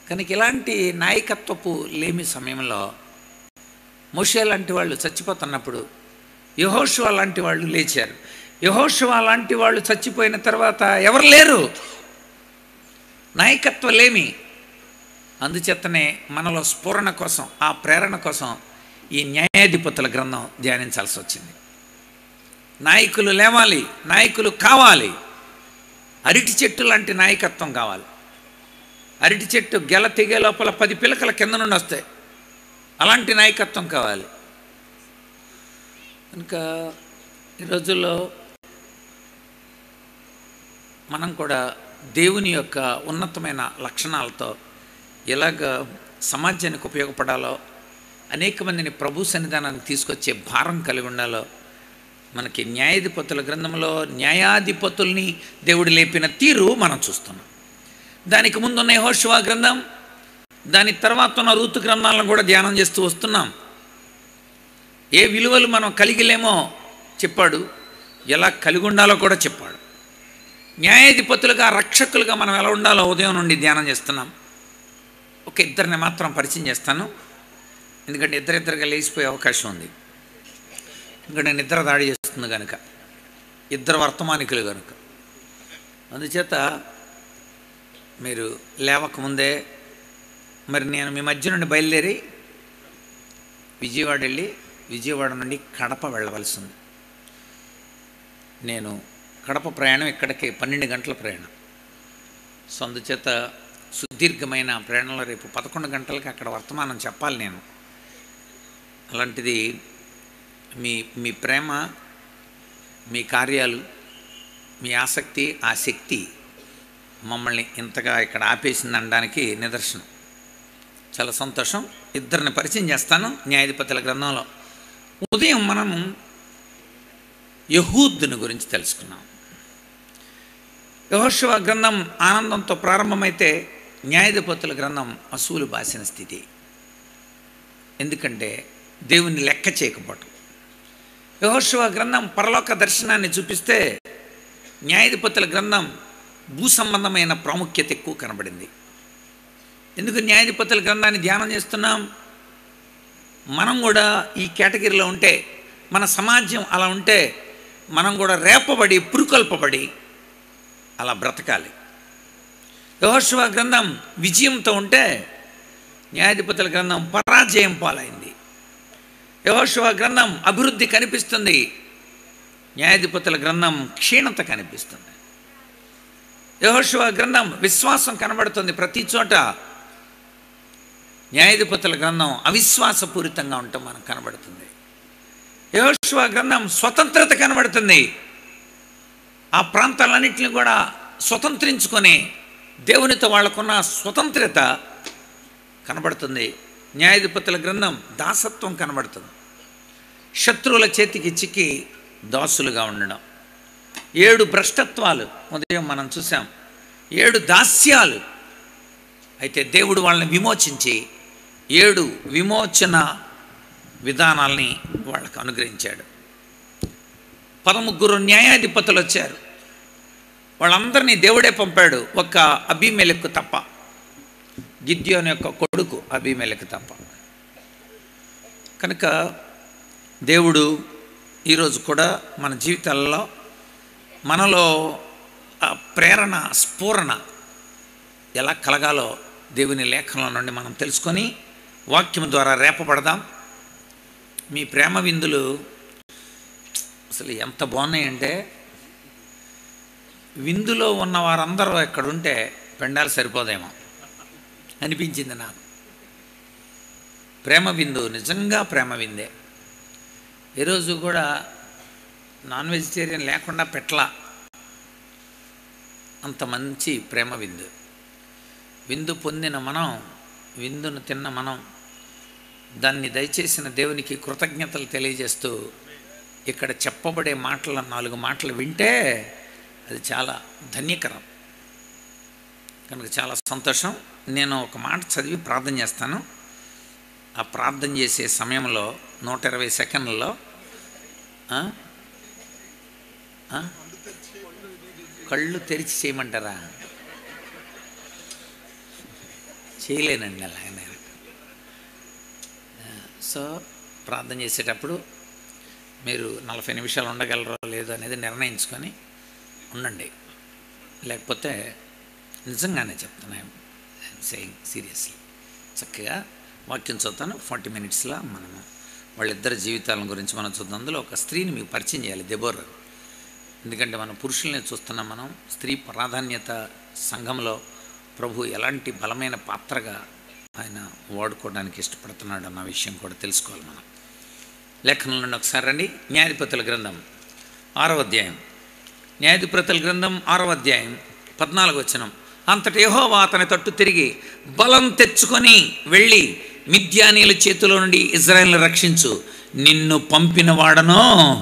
కనుక ఇలాంటి నాయకత్వపు లేమి సమయంలో మోషే లాంటి వాళ్ళు చచ్చిపోతున్నప్పుడు యహోషువా లాంటి వాళ్ళు లేచారు యహోషువా లాంటి వాళ్ళు చచ్చిపోయిన తర్వాత ఎవరు లేరు నాయకత్వ లేమి అందుచేతనే మనలో స్ఫురణ కోసం ఆ ప్రేరణ కోసం ఈ న్యాయాధిపతుల గ్రంథం ధ్యానించాల్సి వచ్చింది నాయకులు లేవాలి నాయకులు కావాలి అరటి చెట్టు లాంటి నాయకత్వం కావాలి అరటి చెట్టు గెల తెగే లోపల పది పిలకల కింద నుండి వస్తాయి అలాంటి నాయకత్వం కావాలి ఇంకా ఈ రోజుల్లో మనం కూడా దేవుని యొక్క ఉన్నతమైన లక్షణాలతో ఎలాగ సమాజానికి ఉపయోగపడాలో అనేక మందిని ప్రభు సన్నిధానానికి తీసుకొచ్చే భారం కలిగి ఉండాలో మనకి న్యాయాధిపతుల గ్రంథంలో న్యాయాధిపతుల్ని దేవుడు లేపిన తీరు మనం చూస్తున్నాం దానికి ముందున్న యెహోషువ గ్రంథం దాని తర్వాత ఉన్న ఋతు గ్రంథాలను కూడా ధ్యానం చేస్తూ వస్తున్నాం ఏ విలువలు మనం కలిగిలేమో చెప్పాడు ఎలా కలిగి ఉండాలో కూడా చెప్పాడు న్యాయాధిపతులుగా రక్షకులుగా మనం ఎలా ఉండాలో ఉదయం నుండి ధ్యానం చేస్తున్నాం ఒక ఇద్దరిని మాత్రం పరిచయం చేస్తాను ఎందుకంటే ఇద్దరిద్దరుగా లేచిపోయే అవకాశం ఉంది ఎందుకంటే నిద్ర దాడి చేస్తుంది కనుక ఇద్దరు వర్తమానికులు కనుక అందుచేత మీరు లేవకముందే మరి నేను మీ మధ్య నుండి బయలుదేరి విజయవాడ వెళ్ళి విజయవాడ నుండి కడప వెళ్ళవలసి ఉంది నేను కడప ప్రయాణం ఇక్కడికి పన్నెండు గంటల ప్రయాణం సో అందుచేత సుదీర్ఘమైన ప్రయాణంలో రేపు పదకొండు గంటలకి అక్కడ వర్తమానం చెప్పాలి నేను అలాంటిది మీ మీ ప్రేమ మీ కార్యాలు మీ ఆసక్తి ఆ శక్తి మమ్మల్ని ఇంతగా ఇక్కడ ఆపేసింది అనడానికి నిదర్శనం చాలా సంతోషం ఇద్దరిని పరిచయం చేస్తాను న్యాయాధిపతుల గ్రంథంలో ఉదయం మనం యహూద్ని గురించి తెలుసుకున్నాం యహోశివ గ్రంథం ఆనందంతో ప్రారంభమైతే న్యాయాధిపతుల గ్రంథం అసూలు బాసిన స్థితి ఎందుకంటే దేవుని లెక్క చేయకపోవటం యహోశివ గ్రంథం పరలోక దర్శనాన్ని చూపిస్తే న్యాయాధిపతుల గ్రంథం భూ సంబంధమైన ప్రాముఖ్యత ఎక్కువ కనబడింది ఎందుకు న్యాయాధిపతుల గ్రంథాన్ని ధ్యానం చేస్తున్నాం మనం కూడా ఈ కేటగిరీలో ఉంటే మన సమాజం అలా ఉంటే మనం కూడా రేపబడి పురుకొల్పబడి అలా బ్రతకాలి యహోశివ గ్రంథం విజయంతో ఉంటే న్యాయాధిపతుల గ్రంథం పరాజయం పాలైంది యహోశివ గ్రంథం అభివృద్ధి కనిపిస్తుంది న్యాయాధిపతుల గ్రంథం క్షీణత కనిపిస్తుంది యహోశివ గ్రంథం విశ్వాసం కనబడుతుంది ప్రతి చోట న్యాయాధిపతుల గ్రంథం అవిశ్వాసపూరితంగా ఉండటం మనకు కనబడుతుంది యహోశివ గ్రంథం స్వతంత్రత కనబడుతుంది ఆ ప్రాంతాలన్నింటిని కూడా స్వతంత్రించుకొని దేవునితో వాళ్ళకున్న స్వతంత్రత కనబడుతుంది న్యాయాధిపతుల గ్రంథం దాసత్వం కనబడుతుంది శత్రువుల చేతికి చిక్కి దాసులుగా ఉండడం ఏడు భ్రష్టత్వాలు ఉదయం మనం చూసాం ఏడు దాస్యాలు అయితే దేవుడు వాళ్ళని విమోచించి ఏడు విమోచన విధానాల్ని వాళ్ళకు అనుగ్రహించాడు పదముగ్గురు న్యాయాధిపతులు వచ్చారు వాళ్ళందరినీ దేవుడే పంపాడు ఒక అభిమేలకు తప్ప గిద్యోని యొక్క కొడుకు అభిమేలకు తప్ప కనుక దేవుడు ఈరోజు కూడా మన జీవితాలలో మనలో ఆ ప్రేరణ స్ఫూరణ ఎలా కలగాలో దేవుని లేఖనం నుండి మనం తెలుసుకొని వాక్యం ద్వారా రేపబడదాం మీ ప్రేమ విందులు అసలు ఎంత బాగున్నాయంటే విందులో ఉన్న వారందరూ ఎక్కడుంటే పెండాలు సరిపోదేమో అనిపించింది నాకు ప్రేమ విందు నిజంగా ప్రేమ విందే ఈరోజు కూడా నాన్ వెజిటేరియన్ లేకుండా పెట్లా అంత మంచి ప్రేమ విందు విందు పొందిన మనం విందును తిన్న మనం దాన్ని దయచేసిన దేవునికి కృతజ్ఞతలు తెలియజేస్తూ ఇక్కడ చెప్పబడే మాటల నాలుగు మాటలు వింటే అది చాలా ధన్యకరం కనుక చాలా సంతోషం నేను ఒక మాట చదివి ప్రార్థన చేస్తాను ఆ ప్రార్థన చేసే సమయంలో నూట ఇరవై సెకండ్లలో ఆ? ఆ? కళ్ళు తెరిచి చేయమంటారా చేయలేనండి అలా నేను సో ప్రార్థన చేసేటప్పుడు మీరు నలభై నిమిషాలు ఉండగలరో లేదో అనేది నిర్ణయించుకొని ఉండండి లేకపోతే నిజంగానే చెప్తున్నాను సేయింగ్ సీరియస్లీ చక్కగా వాక్యం చదువుతాను ఫార్టీ మినిట్స్లో మనము వాళ్ళిద్దరి జీవితాల గురించి మనం చూద్దాం అందులో ఒక స్త్రీని మీకు పరిచయం చేయాలి దెబోర్ ఎందుకంటే మనం పురుషుల్ని చూస్తున్నాం మనం స్త్రీ ప్రాధాన్యత సంఘంలో ప్రభు ఎలాంటి బలమైన పాత్రగా ఆయన వాడుకోవడానికి ఇష్టపడుతున్నాడు అన్న విషయం కూడా తెలుసుకోవాలి మనం లేఖనం నుండి ఒకసారి రండి న్యాయాధిపతుల గ్రంథం ఆరవ అధ్యాయం న్యాయాధిపతుల గ్రంథం ఆరవ అధ్యాయం పద్నాలుగు వచనం అంతటి యెహోవా అతని తట్టు తిరిగి బలం తెచ్చుకొని వెళ్ళి మిద్యానీల చేతిలో నుండి ఇజ్రాయెల్ని రక్షించు నిన్ను పంపిన వాడనో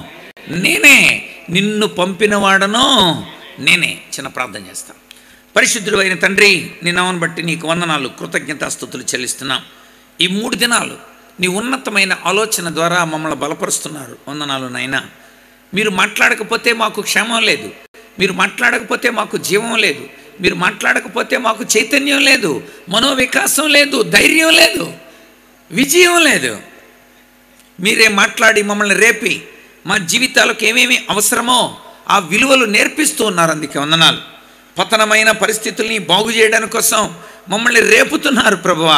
నేనే నిన్ను పంపిన వాడనో నేనే చిన్న ప్రార్థన చేస్తాను పరిశుద్ధుడు అయిన తండ్రి నీ నామను బట్టి నీకు వందనాలు కృతజ్ఞతాస్థుతులు చెల్లిస్తున్నాం ఈ మూడు దినాలు నీ ఉన్నతమైన ఆలోచన ద్వారా మమ్మల్ని బలపరుస్తున్నారు వందనాలు నాయనా మీరు మాట్లాడకపోతే మాకు క్షేమం లేదు మీరు మాట్లాడకపోతే మాకు జీవం లేదు మీరు మాట్లాడకపోతే మాకు చైతన్యం లేదు మనోవికాసం లేదు ధైర్యం లేదు విజయం లేదు మీరే మాట్లాడి మమ్మల్ని రేపి మా జీవితాలకు ఏమేమి అవసరమో ఆ విలువలు నేర్పిస్తూ ఉన్నారు అందుకే వందనాలు పతనమైన పరిస్థితుల్ని బాగు చేయడానికి కోసం మమ్మల్ని రేపుతున్నారు ప్రభువా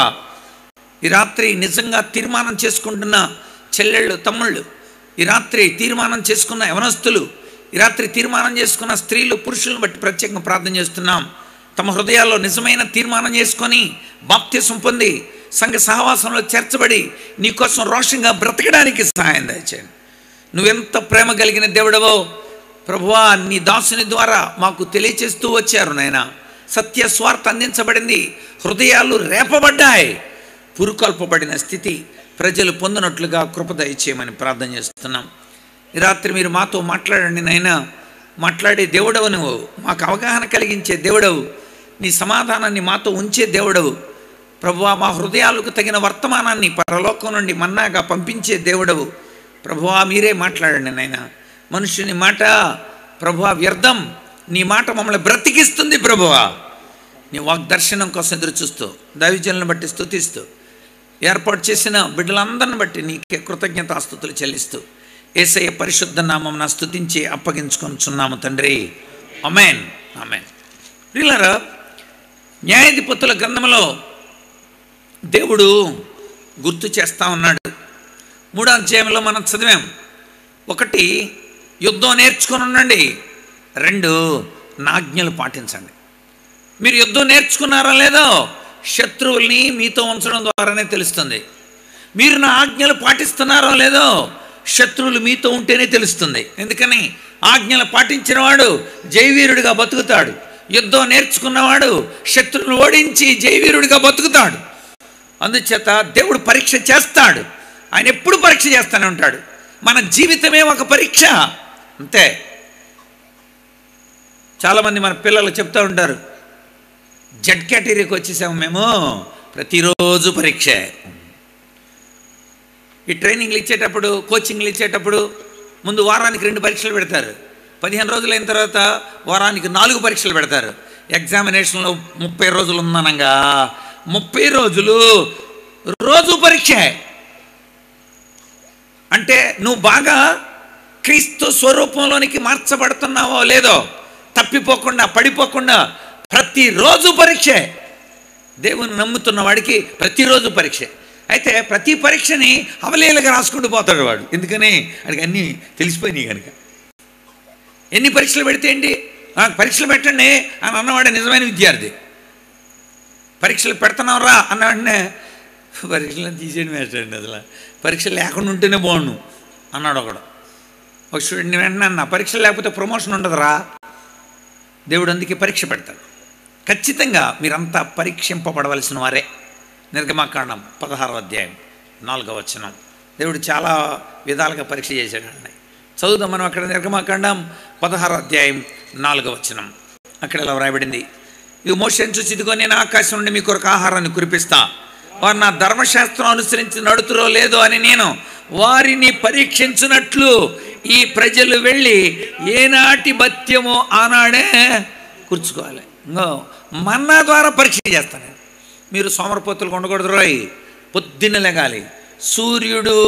ఈ రాత్రి నిజంగా తీర్మానం చేసుకుంటున్న చెల్లెళ్ళు తమ్ముళ్ళు ఈ రాత్రి తీర్మానం చేసుకున్న యవనస్తులు ఈ రాత్రి తీర్మానం చేసుకున్న స్త్రీలు పురుషులను బట్టి ప్రత్యేకంగా ప్రార్థన చేస్తున్నాం తమ హృదయాల్లో నిజమైన తీర్మానం చేసుకొని బాప్త్యసం పొంది సంఘ సహవాసంలో చేర్చబడి నీకోసం రోషంగా బ్రతకడానికి సహాయం దయచేయండి నువ్వెంత ప్రేమ కలిగిన దేవుడవో ప్రభువా నీ దాసుని ద్వారా మాకు తెలియచేస్తూ వచ్చారు నాయన సత్య స్వార్థ అందించబడింది హృదయాలు రేపబడ్డాయి పురుకొల్పబడిన స్థితి ప్రజలు పొందినట్లుగా కృప దయచేయమని ప్రార్థన చేస్తున్నాం ఈ రాత్రి మీరు మాతో మాట్లాడండి నాయన మాట్లాడే దేవుడవు నువ్వు మాకు అవగాహన కలిగించే దేవుడవు నీ సమాధానాన్ని మాతో ఉంచే దేవుడవు ప్రభువా మా హృదయాలకు తగిన వర్తమానాన్ని పరలోకం నుండి మన్నాగా పంపించే దేవుడవు ప్రభువా మీరే మాట్లాడండి నాయన మనుషుని మాట ప్రభువా వ్యర్థం నీ మాట మమ్మల్ని బ్రతికిస్తుంది ప్రభువా నీ వాగ్దర్శనం కోసం ఎదురు చూస్తూ దైవజనులను బట్టి స్తుతిస్తూ ఏర్పాటు చేసిన బిడ్డలందరిని బట్టి నీకే కృతజ్ఞతాస్తుతులు చెల్లిస్తూ ఏసయ్య పరిశుద్ధ నామం స్తుతించి అప్పగించుకొనిచున్నాము తండ్రి అమెన్ అమెన్ ప్రియులరా న్యాయాధిపతుల గ్రంథంలో దేవుడు గుర్తు చేస్తా ఉన్నాడు మూడో అధ్యాయంలో మనం చదివాం ఒకటి యుద్ధం నేర్చుకొని ఉండండి రెండు నాజ్ఞలు పాటించండి మీరు యుద్ధం నేర్చుకున్నారా లేదో శత్రువుల్ని మీతో ఉంచడం ద్వారానే తెలుస్తుంది మీరు నా ఆజ్ఞలు పాటిస్తున్నారో లేదో శత్రువులు మీతో ఉంటేనే తెలుస్తుంది ఎందుకని ఆజ్ఞలు పాటించిన వాడు జైవీరుడిగా బతుకుతాడు యుద్ధం నేర్చుకున్నవాడు శత్రువులను ఓడించి జైవీరుడిగా బతుకుతాడు అందుచేత దేవుడు పరీక్ష చేస్తాడు ఆయన ఎప్పుడు పరీక్ష చేస్తూనే ఉంటాడు మన జీవితమే ఒక పరీక్ష అంతే చాలామంది మన పిల్లలు చెప్తూ ఉంటారు జడ్ కేటగిరీకి వచ్చేసాము మేము ప్రతిరోజు పరీక్ష ఈ ట్రైనింగ్లు ఇచ్చేటప్పుడు కోచింగ్లు ఇచ్చేటప్పుడు ముందు వారానికి రెండు పరీక్షలు పెడతారు పదిహేను రోజులు అయిన తర్వాత వారానికి నాలుగు పరీక్షలు పెడతారు ఎగ్జామినేషన్లో ముప్పై రోజులు ఉందనంగా ముప్పై రోజులు రోజు పరీక్ష అంటే నువ్వు బాగా క్రీస్తు స్వరూపంలోనికి మార్చబడుతున్నావో లేదో తప్పిపోకుండా పడిపోకుండా ప్రతిరోజు పరీక్ష దేవుని నమ్ముతున్న వాడికి ప్రతిరోజు పరీక్ష అయితే ప్రతి పరీక్షని అవలేలుగా రాసుకుంటూ పోతాడు వాడు ఎందుకని వాడికి అన్నీ తెలిసిపోయినాయి కనుక ఎన్ని పరీక్షలు పెడితే ఏంటి "ఆ, పరీక్షలు పెట్టండి అని అన్నవాడే నిజమైన విద్యార్థి పరీక్షలు పెడుతున్నాం రా అన్న వెంటనే పరీక్షలు తీసేయడం వేస్తండి అసలు పరీక్షలు లేకుండా ఉంటేనే బాగుండు అన్నాడు ఒకడు ఒక స్టూడెంట్ వెంటనే అన్న పరీక్షలు లేకపోతే ప్రమోషన్ ఉండదురా దేవుడు అందుకే పరీక్ష పెడతాడు ఖచ్చితంగా మీరంతా పరీక్షింపబడవలసిన వారే నిర్గమాకాండం పదహారవ అధ్యాయం నాలుగవ వచనం దేవుడు చాలా విధాలుగా పరీక్ష చేశాడండి చదువుదాం మనం అక్కడ నిర్గమాకాండం పదహారవ అధ్యాయం నాలుగవ వచనం అక్కడ ఇలా వ్రాయబడింది ఇవి మోషన్ చూసి ఇదిగో నేను ఆకాశం నుండి మీ కొరకు ఆహారాన్ని కురిపిస్తా వారు నా ధర్మశాస్త్రం అనుసరించి నడుతురో లేదో అని నేను వారిని పరీక్షించినట్లు ఈ ప్రజలు వెళ్ళి ఏనాటి బత్యమో ఆనాడే కూర్చుకోవాలి ఇంకో మన్నా ద్వారా పరీక్ష చేస్తాను మీరు సోమరపోతులు ఉండకూడదు రోయ్ పొద్దున్న లెగాలి సూర్యుడు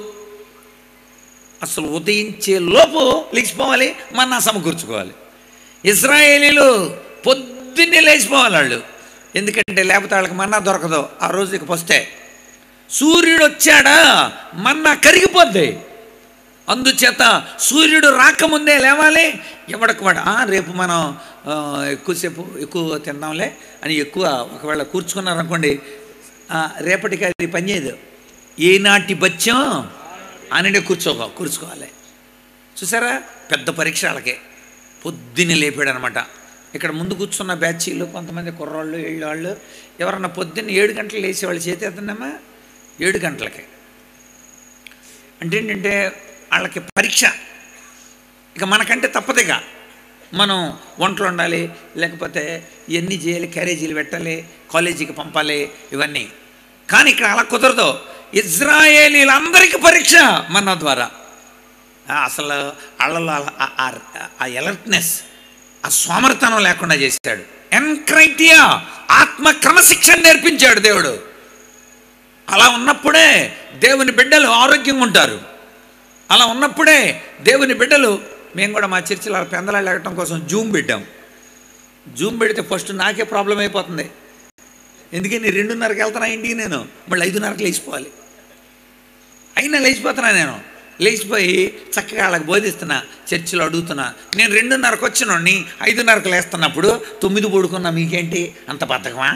అసలు ఉదయించే లోపు లేచిపోవాలి మన్నా సమకూర్చుకోవాలి ఇజ్రాయేలీలు పొద్దున్నే లేచిపోవాలి వాళ్ళు ఎందుకంటే లేకపోతే వాళ్ళకి మన్నా దొరకదు ఆ రోజుకి వస్తే సూర్యుడు వచ్చాడా మన్నా కరిగిపోద్ది అందుచేత సూర్యుడు రాకముందే లేవాలి ఎవడకు వాడు "ఆ, రేపు మనం ఆ, ఎక్కువసేపు ఎక్కువ తిందాంలే అని ఎక్కువ ఒకవేళ కూర్చుకున్నారనుకోండి ఆ, రేపటికి అది పనిచేయదు ఏనాటి బత్యం ఆనడే కూర్చోగా కూర్చుకోవాలి చూసారా పెద్ద పరీక్ష వాళ్ళకి పొద్దున్నే లేపాడు అనమాట ఇక్కడ ముందు కూర్చున్న బ్యాచీలు కొంతమంది కుర్రాళ్ళు ఏళ్ళు ఎవరన్నా పొద్దున్న ఏడు గంటలు లేచి వాళ్ళు చేతి ఎత్తండమ్మా ఏడు గంటలకి అంటే ఏంటంటే వాళ్ళకి పరీక్ష ఇక మనకంటే తప్పదిక మనం వంటలు ఉండాలి లేకపోతే ఇవన్నీ చేయాలి క్యారేజీలు పెట్టాలి కాలేజీకి పంపాలి ఇవన్నీ కానీ ఇక్కడ అలా కుదరదు ఇజ్రాయేలీలందరికీ పరీక్ష మన ద్వారా ఆ, అసలు వాళ్ళలో ఆ- ఆ- ఆ ఎలర్ట్నెస్ ఆ సోమరతనం లేకుండా చేశాడు ఎన్క్రైటియా ఆత్మ క్రమశిక్షణ నేర్పించాడు దేవుడు అలా ఉన్నప్పుడే దేవుని బిడ్డలు ఆరోగ్యంగా ఉంటారు అలా ఉన్నప్పుడే దేవుని బిడ్డలు మేము కూడా మా చర్చిలో పెందలాలు ఎగటం కోసం జూమ్ పెట్టాం జూమ్ పెడితే ఫస్ట్ నాకే ప్రాబ్లం అయిపోతుంది ఎందుకని రెండున్నరకి వెళ్తున్నా ఇంటికి నేను మళ్ళీ ఐదున్నరకు లేచిపోవాలి అయినా లేచిపోతున్నా నేను లేచిపోయి చక్కగా వాళ్ళకి బోధిస్తున్నా చర్చిలో అడుగుతున్నా నేను రెండున్నరకు వచ్చినోడిని ఐదున్నరకు లేస్తున్నప్పుడు తొమ్మిది పడుకున్నా మీకేంటి అంత బద్ధకమా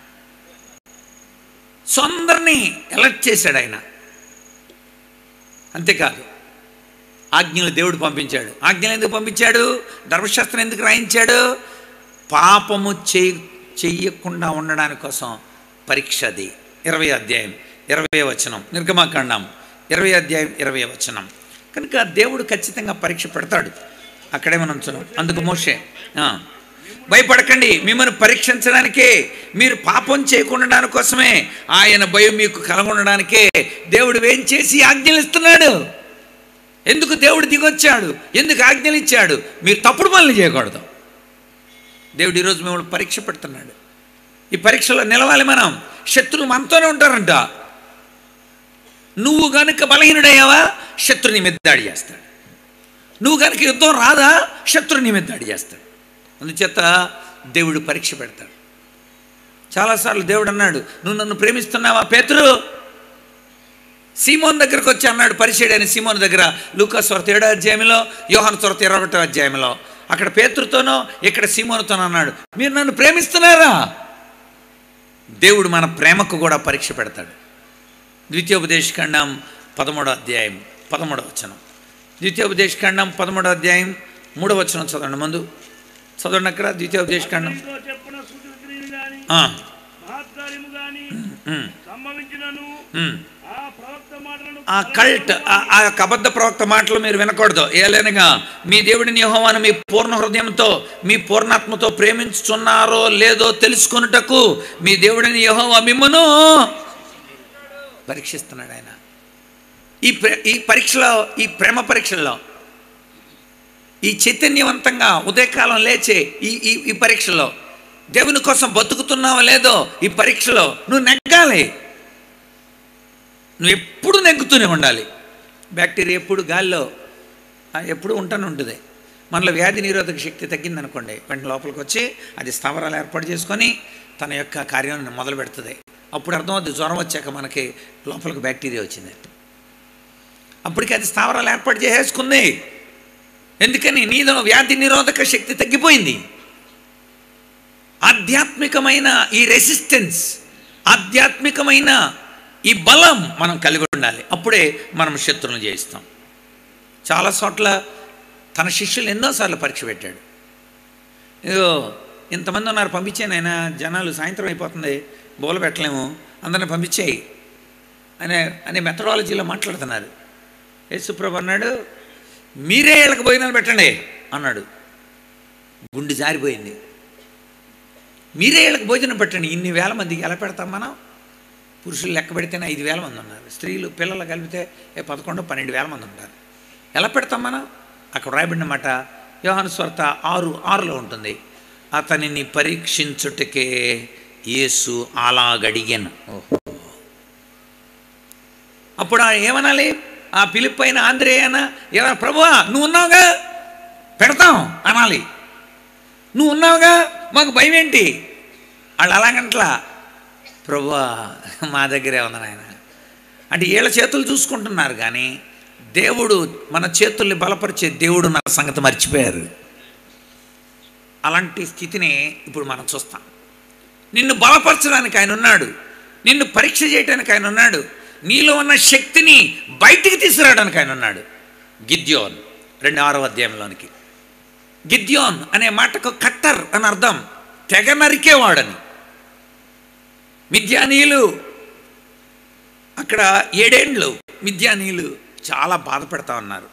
సో అందరినీ ఎలర్ట్ చేశాడు ఆయన అంతేకాదు ఆజ్ఞలు దేవుడు పంపించాడు ఆజ్ఞలు ఎందుకు పంపించాడు ధర్మశాస్త్రం ఎందుకు రాయించాడు పాపము చేయ చెయ్యకుండా ఉండడానికి కోసం పరీక్ష అది ఇరవై అధ్యాయం ఇరవై వచనం నిర్గమాకాండం ఇరవై అధ్యాయం ఇరవై వచనం కనుక దేవుడు ఖచ్చితంగా పరీక్ష పెడతాడు అక్కడే మనం చూడం అందుకు మోషే ఆ, భయపడకండి మిమ్మల్ని పరీక్షించడానికే మీరు పాపం చేయకుండా దాని కోసమే ఆయన భయం మీకు కలగొనడానికే దేవుడు ఏం చేసి ఆజ్ఞలు ఇస్తున్నాడు ఎందుకు దేవుడు దిగొచ్చాడు ఎందుకు ఆజ్ఞలు ఇచ్చాడు మీరు తప్పుడు పనులు చేయకూడదు దేవుడు ఈరోజు మిమ్మల్ని పరీక్ష పెడుతున్నాడు ఈ పరీక్షలో నిలవాలి మనం శత్రువులు మనతోనే ఉంటారంట నువ్వు గనుక బలహీనుడయ్యావా శత్రు నీ మీద దాడి చేస్తాడు నువ్వు కనుక యుద్ధం రాదా శత్రు నీ మీద దాడి చేస్తాడు అందుచేత దేవుడు పరీక్ష పెడతాడు చాలాసార్లు దేవుడు అన్నాడు నువ్వు నన్ను ప్రేమిస్తున్నావా పేతురు సీమోన్ దగ్గరకు వచ్చి అన్నాడు పరిచయుడు అని సీమోన్ దగ్గర లూకా స్వరత ఏడో అధ్యాయంలో యోహాన్ స్వరత ఇరవై ఒకటో అధ్యాయంలో అక్కడ పేతురుతోనో ఇక్కడ సీమోనుతోనో అన్నాడు మీరు నన్ను ప్రేమిస్తున్నారా దేవుడు మన ప్రేమకు కూడా పరీక్ష పెడతాడు ద్వితీయోపదేశఖండం పదమూడో అధ్యాయం పదమూడవ వచనం ద్వితీయోపదేశఖండం పదమూడో అధ్యాయం మూడవ వచనం చదవండి ముందు చదవండి అక్కడ ద్వితీయోపదేశఖండం అతనితో చెప్పిన సూచన క్రియలు గాని ఆ, మహత్కార్యము గాని ఉమ్, సంభవించినను ఉమ్. ఆ ప్రవక్త మాటలను ఆ కల్ట్ ఆ- ఆ యొక్క అబద్ధ ప్రవక్త మాటలు మీరు వినకూడదు ఏలైనగా మీ దేవుడిని యెహోవాను మీ పూర్ణ హృదయంతో మీ పూర్ణాత్మతో ప్రేమించుచున్నారో లేదో తెలుసుకొనుటకు మీ దేవుడిని యెహోవా మిమ్మను పరీక్షిస్తున్నాడు ఆయన ఈ ప్రే ఈ పరీక్షలో ఈ ప్రేమ పరీక్షల్లో ఈ చైతన్యవంతంగా ఉదయకాలం లేచే ఈ ఈ ఈ పరీక్షలో దేవుని కోసం బతుకుతున్నావో లేదో ఈ పరీక్షలో నువ్వు నెగ్గాలి నువ్వు ఎప్పుడు నెగ్గుతూనే ఉండాలి బ్యాక్టీరియా ఎప్పుడు గాల్లో ఆ, ఎప్పుడు ఉంటానే ఉంటుంది మనలో వ్యాధి నిరోధక శక్తి తగ్గిందనుకోండి వెంటనే లోపలికి వచ్చి అది స్థావరాలు ఏర్పాటు చేసుకొని తన యొక్క కార్యాన్ని మొదలు పెడుతుంది అప్పుడు అర్థమవుతుంది జ్వరం వచ్చాక మనకి లోపలికి బ్యాక్టీరియా వచ్చింది అప్పటికి అది స్థావరాలు ఏర్పాటు చేసేసుకుంది ఎందుకని నీలో వ్యాధి నిరోధక శక్తి తగ్గిపోయింది ఆధ్యాత్మికమైన ఈ రెసిస్టెన్స్ ఆధ్యాత్మికమైన ఈ బలం మనం కలిగి ఉండాలి అప్పుడే మనం శత్రువులను జయిస్తాం చాలా చోట్ల తన శిష్యులు ఎన్నోసార్లు పరీక్ష పెట్టాడు ఇదో ఇంతమంది ఉన్నారు పంపించాను ఆయన జనాలు సాయంత్రం అయిపోతుంది బోల పెట్టలేము అందరిని పంపించేయి అనే అనే మెథడాలజీలో మాట్లాడుతున్నారు యేసుప్రభు అన్నాడు మీరే వీళ్ళకి భోజనాలు పెట్టండి అన్నాడు గుండె జారిపోయింది మీరే వీళ్ళకి భోజనం పెట్టండి ఇన్ని వేల మందికి ఎలా పెడతాం మనం పురుషులు లెక్క పెడితేనే ఐదు వేల మంది ఉన్నారు స్త్రీలు పిల్లలు కలిపితే ఏ పదకొండు పన్నెండు వేల మంది ఉంటారు ఎలా పెడతాం మనం అక్కడ రాయబడిన మాట యోహాను స్వార్త ఆరు ఆరులో ఉంటుంది అతనిని పరీక్షించుటకే యేసు అలాగడిగాను అప్పుడు ఆ ఏమనాలి ఆ పిలిపైన ఆంధ్రేయన ఎలా ప్రభువా నువ్వు ఉన్నావుగా పెడతాం అనాలి నువ్వు ఉన్నావుగా మాకు భయం ఏంటి వాళ్ళు అలాగంట్లా ప్రభువా మా దగ్గరే ఉంది నాయన అంటే వీళ్ళ చేతులు చూసుకుంటున్నారు కానీ దేవుడు మన చేతుల్ని బలపరిచే దేవుడు నా సంగతి మర్చిపోయారు అలాంటి స్థితిని ఇప్పుడు మనం చూస్తాం నిన్ను బలపరచడానికి ఆయన ఉన్నాడు నిన్ను పరీక్ష చేయడానికి ఆయన ఉన్నాడు నీలో ఉన్న శక్తిని బయటికి తీసుకురావడానికి ఆయన ఉన్నాడు గిద్యోన్ రెండు ఆరో అధ్యాయంలోనికి గిద్యోన్ అనే మాటకు కట్టర్ అని అర్థం తెగ నరికేవాడని మిథ్యానీయులు అక్కడ ఏడేండ్లు మిథ్యానీయులు చాలా బాధపడతా ఉన్నారు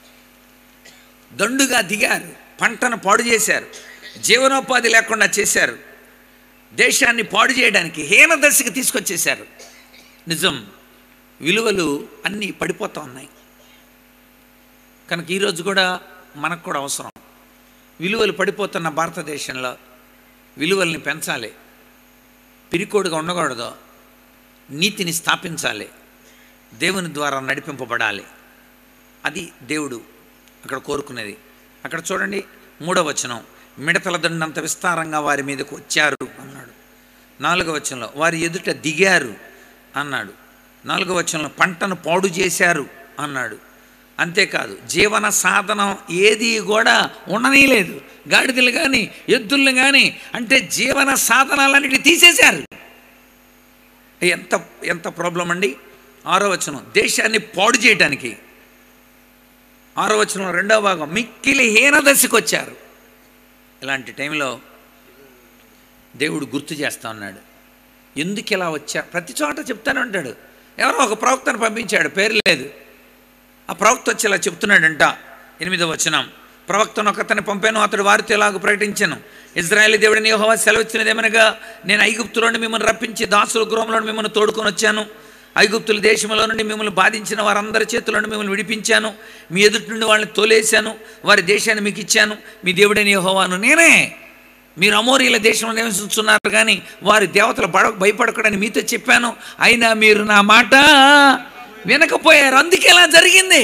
దండుగా దిగారు పంటను పాడు చేశారు జీవనోపాధి లేకుండా చేశారు దేశాన్ని పాడు చేయడానికి హీన దశకి తీసుకొచ్చేశారు నిజం విలువలు అన్నీ పడిపోతూ ఉన్నాయి కనుక ఈరోజు కూడా మనకు కూడా అవసరం విలువలు పడిపోతున్న భారతదేశంలో విలువల్ని పెంచాలి పిరికోడుగా ఉండకూడదు నీతిని స్థాపించాలి దేవుని ద్వారా నడిపింపబడాలి అది దేవుడు అక్కడ కోరుకునేది అక్కడ చూడండి మూడవ వచనం మిడతల దండంత విస్తారంగా వారి మీదకు వచ్చారు అన్నాడు నాలుగవ వచనంలో వారి ఎదుట దిగారు అన్నాడు నాలుగవ వచనంలో పంటను పాడు చేశారు అన్నాడు అంతేకాదు జీవన సాధనం ఏది కూడా ఉండనీయలేదు గాడిదలు కానీ ఎద్దుల్ని కానీ అంటే జీవన సాధనాలన్నిటి తీసేశారు ఎంత ఎంత ప్రాబ్లం అండి ఆరో వచనం దేశాన్ని పాడు చేయడానికి ఆరో వచనం రెండవ భాగం మిక్కిలి హీనదశకు వచ్చారు ఇలాంటి టైంలో దేవుడు గుర్తు చేస్తా ఉన్నాడు ఎందుకు ఇలా వచ్చా ప్రతి చోట చెప్తానే ఉంటాడు ఎవరో ఒక ప్రవక్తను పంపించాడు పేరు లేదు ఆ ప్రవక్త వచ్చి ఇలా చెప్తున్నాడంట ఎనిమిదవ వచనం ప్రవక్తను ఒకతని పంపాను అతడు వారితో ఇలాగ ప్రకటించాను ఇజ్రాయేల్ దేవుడిని యెహోవా సెలవిచ్చినదేమనగా నేను ఐగుప్తులోని మిమ్మల్ని రప్పించి దాసుల గృహంలో మిమ్మల్ని తోడుకొని వచ్చాను ఐగుప్తుల దేశంలో నుండి మిమ్మల్ని బాధించిన వారందరి చేతుల నుండి మిమ్మల్ని విడిపించాను మీ ఎదుటి నుండి వాళ్ళని తోలేశాను వారి దేశాన్ని మీకు ఇచ్చాను మీ దేవుడని యెహోవాను నేనే మీరు అమోరీల దేశంలో నివసించున్నారు కానీ వారి దేవతలు బడ భయపడకూడని మీతో చెప్పాను అయినా మీరు నా మాట వినకపోయారు అందుకే ఇలా జరిగింది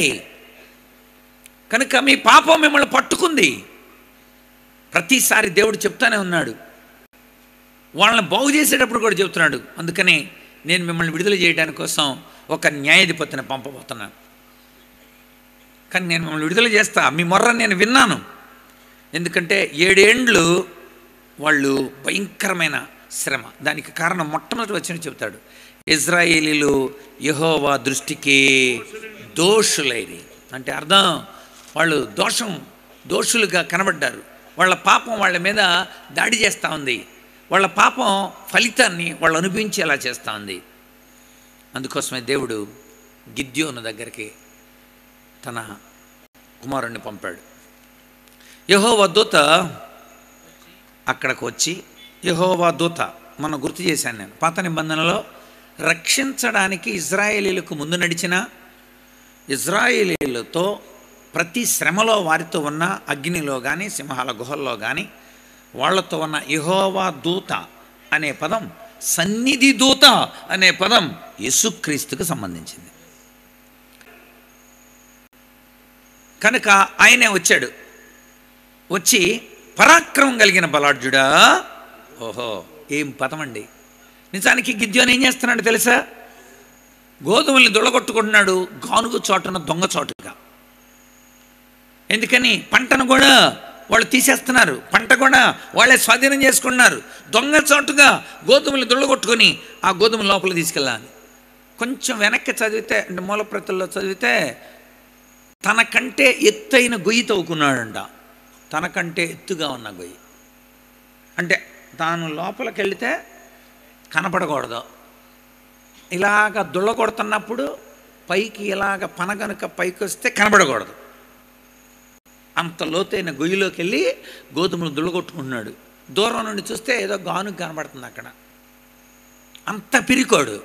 కనుక మీ పాపం మిమ్మల్ని పట్టుకుంది ప్రతిసారి దేవుడు చెప్తానే ఉన్నాడు వాళ్ళని బాగు చేసేటప్పుడు కూడా చెప్తున్నాడు అందుకని నేను మిమ్మల్ని విడుదల చేయడానికి కోసం ఒక న్యాయాధిపతిని పంపబోతున్నాను కానీ నేను మిమ్మల్ని విడుదల చేస్తా మీ మొర్ర నేను విన్నాను ఎందుకంటే ఏడేండ్లు వాళ్ళు భయంకరమైన శ్రమ దానికి కారణం మొట్టమొదటి వచ్చిన చెప్తాడు ఇజ్రాయేలీలు యెహోవా దృష్టికి దోషులైరి అంటే అర్థం వాళ్ళు దోషం దోషులుగా కనబడ్డారు వాళ్ళ పాపం వాళ్ళ మీద దాడి చేస్తూ ఉంది వాళ్ళ పాపం ఫలితాన్ని వాళ్ళు అనుభవించేలా చేస్తూ ఉంది అందుకోసమే దేవుడు గిద్యోను దగ్గరికి తన కుమారుణ్ణి పంపాడు యహోవా దూత అక్కడికి వచ్చి యహోవా దూత మనం గుర్తు చేశాను నేను పాత నిబంధనలో రక్షించడానికి ఇజ్రాయేలీలకు ముందు నడిచిన ఇజ్రాయేలీలతో ప్రతి శ్రమలో వారితో ఉన్న అగ్నిలో కానీ సింహాల గుహల్లో కానీ వాళ్ళతో ఉన్న యహోవా దూత అనే పదం సన్నిధి దూత అనే పదం యేసుక్రీస్తుకు సంబంధించింది కనుక ఆయనే వచ్చాడు వచ్చి పరాక్రమం కలిగిన బలాఢ్యుడా ఓహో ఏం పదమండి నిజానికి గిద్యోని ఏం చేస్తున్నాడు తెలుసా గోధుమల్ని దొడగొట్టుకుంటున్నాడు గానుగు చోటున దొంగ చోటుగా ఎందుకని పంటను కూడా వాళ్ళు తీసేస్తున్నారు పంట కూడా వాళ్ళే స్వాధీనం చేసుకుంటున్నారు దొంగ చోటుగా గోధుమలు దొడగొట్టుకొని ఆ గోధుమ లోపల తీసుకెళ్ళాలి కొంచెం వెనక్కి చదివితే అంటే మూలప్రతుల్లో చదివితే తనకంటే ఎత్తైన గొయ్యి తవ్వుకున్నాడంట తనకంటే ఎత్తుగా ఉన్న గొయ్యి అంటే తాను లోపలికి వెళితే కనపడకూడదు ఇలాగ దుళ్ళ కొడుతున్నప్పుడు పైకి ఇలాగ పనగనుక పైకి వస్తే కనపడకూడదు అంత లోతైన గొయ్యిలోకి వెళ్ళి గోధుమలు దుళ్ళగొట్టుకుంటున్నాడు దూరం నుండి చూస్తే ఏదో గానుగు కనబడుతుంది అక్కడ అంత పిరికోడు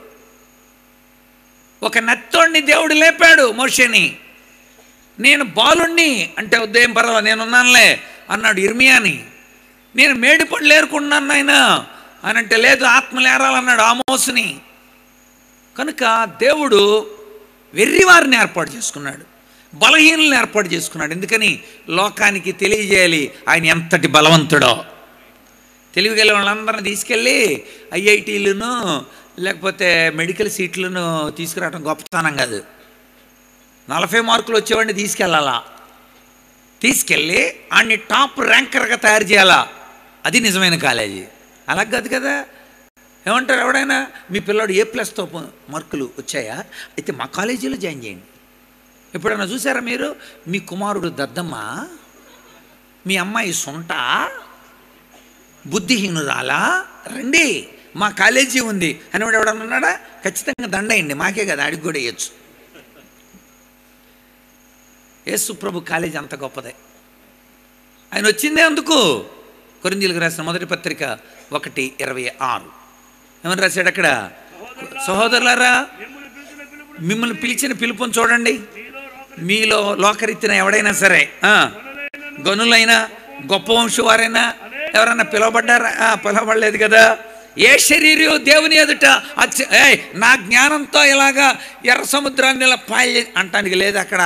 ఒక నత్తోడిని దేవుడు లేపాడు మోషని నేను బాలుణ్ణి అంటే ఉదయం పర్వాలేదు నేనున్నానులే అన్నాడు ఇర్మియాని నేను మేడి పళ్ళు ఏరుకున్నాను నాయన అని అంటే లేదు ఆత్మలు ఏరాలన్నాడు ఆమోసుని కనుక దేవుడు వెర్రివారిని ఏర్పాటు చేసుకున్నాడు బలహీనులను ఏర్పాటు చేసుకున్నాడు ఎందుకని లోకానికి తెలియజేయాలి ఆయన ఎంతటి బలవంతుడో తెలివిగల వాళ్ళందరిని తీసుకెళ్ళి ఐఐటీలను లేకపోతే మెడికల్ సీట్లను తీసుకురావడం గొప్పతనం కాదు నలభై మార్కులు వచ్చేవాడిని తీసుకెళ్ళాలా తీసుకెళ్ళి ఆడిని టాప్ ర్యాంకర్గా తయారు చేయాలా అది నిజమైన కాలేజీ అలా కాదు కదా ఏమంటారు ఎవడైనా మీ పిల్లాడు ఏ ప్లస్తో మార్కులు వచ్చాయా అయితే మా కాలేజీలో జాయిన్ చేయండి ఎప్పుడైనా చూసారా మీరు మీ కుమారుడు దద్దమ్మ మీ అమ్మాయి సొంట బుద్ధిహీనురాలా రండి మా కాలేజీ ఉంది అని వాడు ఎవడన్నా ఉన్నాడా ఖచ్చితంగా దండయండి మాకే కదా అడిగి కూడా వేయచ్చు యేసు ప్రభు కాలేజీ అంత గొప్పదే ఆయన వచ్చిందే అందుకు కొరిందీలకు రాసిన మొదటి పత్రిక ఒకటి ఇరవై ఆరు ఏమని రాశాడు అక్కడ సహోదరులారా మిమ్మల్ని పిలిచిన పిలుపుడు మిమ్మల్ని పిలిచిన పిలుపుని చూడండి మీలో రోకలి మీలో లోకరీతిన ఎవడైనా సరే ఆ, గనులైనా గొప్ప వంశవారైనా ఎవరైనా పిలువబడ్డారా ఆ, పిలవబడలేదు కదా ఏ శరీరం దేవుని ఎదుట అచ్చ ఏయ్ నా జ్ఞానంతో ఇలాగా ఎర్ర సముద్రాన్ని ఇలా పాయ అంటానికి లేదు అక్కడ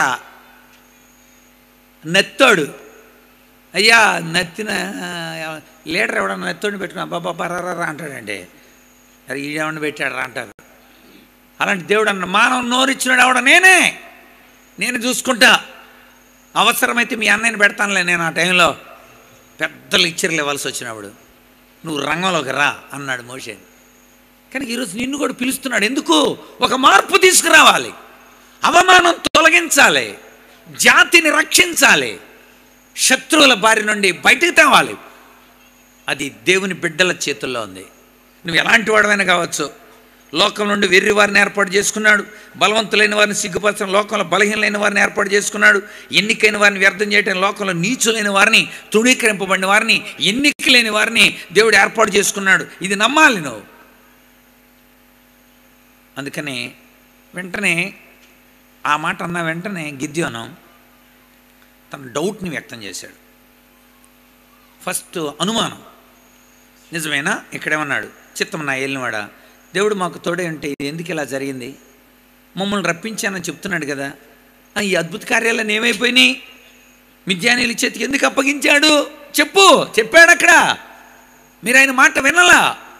నెత్తోడు అయ్యా నెత్తిన ఆ, లీడర్ ఎవడన్నా నెత్తోడిని పెట్టుకుని అబ్బాబా బరారా అంటాడండి అరే ఈడేమన్నా పెట్టాడు రా అంటారు అలాంటి దేవుడు అన్న మానవ నోరిచ్చినాడు ఎవడ నేనే నేను చూసుకుంటా అవసరమైతే మీ అన్నయ్యని పెడతానులే నేను ఆ టైంలో పెద్ద లెక్చర్లు ఇవ్వాల్సి వచ్చినప్పుడు నువ్వు రంగంలోకి రా అన్నాడు మోషే కానీ ఈరోజు నిన్ను కూడా పిలుస్తున్నాడు ఎందుకు ఒక మార్పు తీసుకురావాలి అవమానం తొలగించాలి జాతిని రక్షించాలి శత్రువుల బారి నుండి బయటకు తేవాలి అది దేవుని బిడ్డల చేతుల్లో ఉంది నువ్వు ఎలాంటి వాడమైనా కావచ్చు లోకం నుండి వెర్రి వారిని ఏర్పాటు చేసుకున్నాడు బలవంతులైన వారిని సిగ్గుపరచడం లోకంలో బలహీనలైన వారిని ఏర్పాటు చేసుకున్నాడు ఎన్నికైన వారిని వ్యర్థం చేయడం లోకంలో నీచులైన వారిని తృణీకరింపబడిన వారిని ఎన్నిక లేని వారిని దేవుడు ఏర్పాటు చేసుకున్నాడు ఇది నమ్మాలి నువ్వు అందుకని వెంటనే ఆ మాట అన్న వెంటనే గిద్యోనం తన డౌట్ని వ్యక్తం చేశాడు ఫస్ట్ అనుమానం నిజమేనా ఇక్కడేమన్నాడు చిత్తం నా ఏలినవాడా దేవుడు మాకు తోడే ఉంటే ఇది ఎందుకు ఇలా జరిగింది మమ్మల్ని రప్పించానని చెప్తున్నాడు కదా ఆ, ఈ అద్భుత కార్యాలను ఏమైపోయినాయి మిద్యానీల చేతికి ఎందుకు అప్పగించాడు చెప్పు చెప్పాడు అక్కడ మీరు ఆయన మాట వినలా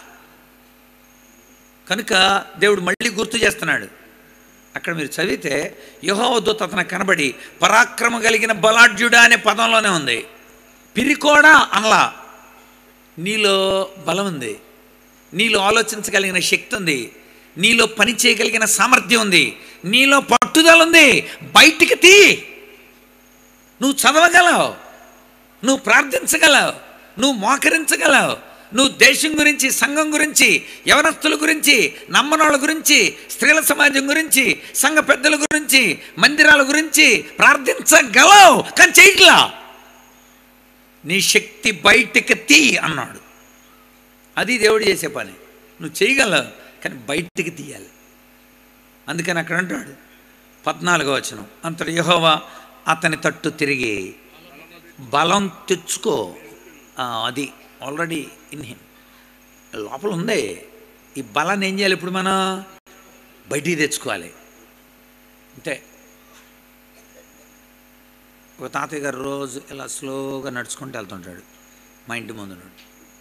కనుక దేవుడు మళ్ళీ గుర్తు చేస్తున్నాడు అక్కడ మీరు చదివితే యహోవదూత అతను కనబడి పరాక్రమ కలిగిన బలాఢ్యుడా అనే పదంలోనే ఉంది పిరికోడా అనలా నీలో బలం ఉంది నీలో ఆలోచించగలిగిన శక్తి ఉంది నీలో పని చేయగలిగిన సామర్థ్యం ఉంది నీలో పట్టుదల ఉంది బయటికి తీ నువ్వు చదవగలవు నువ్వు ప్రార్థించగలవు నువ్వు మోకరించగలవు నువ్వు దేశం గురించి సంఘం గురించి యవనస్తుల గురించి నమ్మనోళ్ళ గురించి స్త్రీల సమాజం గురించి సంఘ పెద్దల గురించి మందిరాల గురించి ప్రార్థించగలవు కానీ చేయట్లా నీ శక్తి బయటికి తీ అన్నాడు అది దేవుడు చేసే పని నువ్వు చేయగలవు కానీ బయటికి తీయాలి అందుకని అక్కడ అంటాడు పద్నాలుగో వచనం అంతటి యెహోవా అతని తట్టు తిరిగి బలం తెచ్చుకో ఆ, అది ఆల్రెడీ ఇన్ హిమ్ లోపల ఉంది ఈ బలాన్ని ఏం చేయాలి ఇప్పుడు మనం బయటికి తెచ్చుకోవాలి అంతే ఒక తాతయ్య గారు రోజు ఇలా స్లోగా నడుచుకుంటూ వెళ్తుంటాడు మా ఇంటి ముందు నుండి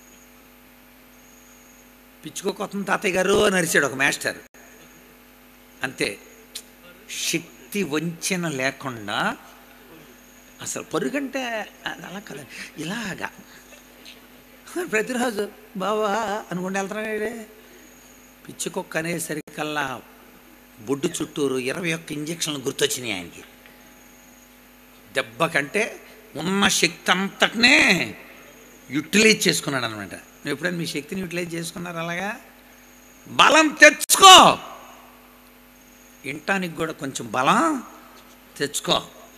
పిచ్చుకోకొత్త తాతయ్య గారు అని అరిచాడు ఒక మాస్టర్ అంతే శక్తి వంచన లేకుండా అసలు పరుగంటే అది అలా కదా ఇలాగా ప్రతిరోజు బావా అనుకుంటే వెళ్తున్నాడే పిచ్చుకొక్క అనేసరికల్లా బొడ్డు చుట్టూరు ఇరవై ఒక్క ఇంజక్షన్లు గుర్తొచ్చినాయి ఆయనకి దెబ్బ కంటే ఉన్న శక్తి అంతటినే యూటిలైజ్ చేసుకున్నాడు అనమాట నువ్వు ఎప్పుడైనా మీ శక్తిని యూటిలైజ్ చేసుకున్నారు అలాగా బలం తెచ్చుకో వినటానికి కూడా కొంచెం బలం తెచ్చుకో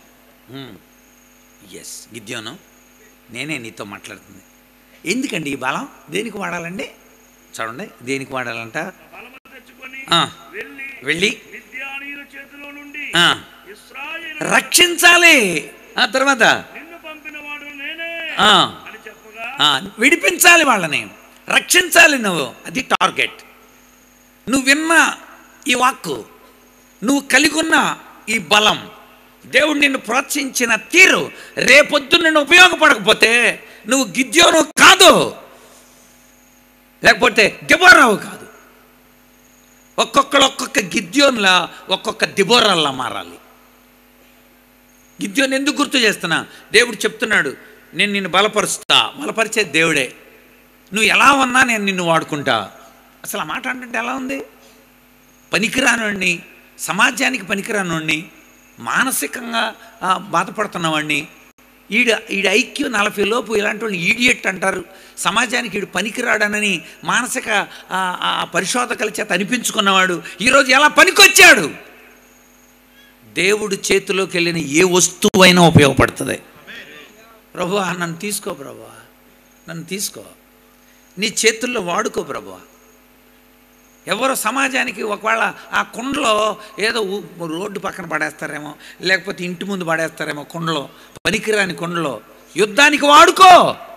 ఎస్ గిద్యోను నేనే నీతో మాట్లాడుతుంది ఎందుకండి ఈ బలం దేనికి వాడాలండి చూడండి దేనికి వాడాలంట బలము తెచ్చుకొని ఆ, వెళ్ళి వెళ్ళి మిద్యానీయుల చేతిలో నుండి ఆ, ఇస్రాయేల్ రక్షించాలి ఆ తర్వాత నిన్ను పంపిన వాడు నేనే ఆ, అని చెప్పగా ఆ, విడిపించాలి వాళ్ళని రక్షించాలి నువ్వు అది టార్గెట్ నువ్వు విన్న ఈ వాక్కు నువ్వు కలిగి ఉన్న ఈ బలం దేవుడు నిన్ను ప్రోత్సహించిన తీరు రేపొద్దు నిన్ను ఉపయోగపడకపోతే నువ్వు గిద్యోను కాదు లేకపోతే దిబోరావు కాదు ఒక్కొక్కరు ఒక్కొక్క గిద్యోన్లా ఒక్కొక్క దిబోరాల్లా మారాలి గిద్యోని ఎందుకు గుర్తు చేస్తున్నా దేవుడు చెప్తున్నాడు నేను నిన్ను బలపరుస్తా బలపరిచే దేవుడే నువ్వు ఎలా ఉన్నా నేను నిన్ను వాడుకుంటా అసలు ఆ మాట అంటే ఎలా ఉంది పనికిరానోడిని సమాజానికి పనికిరానోడిని మానసికంగా ఆ, బాధపడుతున్నవాడిని ఈడ ఈడ ఐక్యూ నలభై లోపు ఇలాంటి వాళ్ళు ఈడియట్ అంటారు సమాజానికి ఈడు పనికిరాడనని మానసిక ఆ, ఆ పరిశోధకుల చేత అనిపించుకున్నవాడు ఈరోజు ఎలా పనికొచ్చాడు దేవుడు చేతిలోకి వెళ్ళిన ఏ వస్తువైనా ఉపయోగపడుతుంది ప్రభు నన్ను తీసుకో ప్రభు నన్ను తీసుకో నీ చేతుల్లో వాడుకో ప్రభు ఎవరో సమాజానికి ఒకవేళ ఆ కుండలో ఏదో ఊ- రోడ్డు పక్కన పడేస్తారేమో లేకపోతే ఇంటి ముందు పడేస్తారేమో కుండలో పనికిరాని కుండలో యుద్ధానికి వాడుకో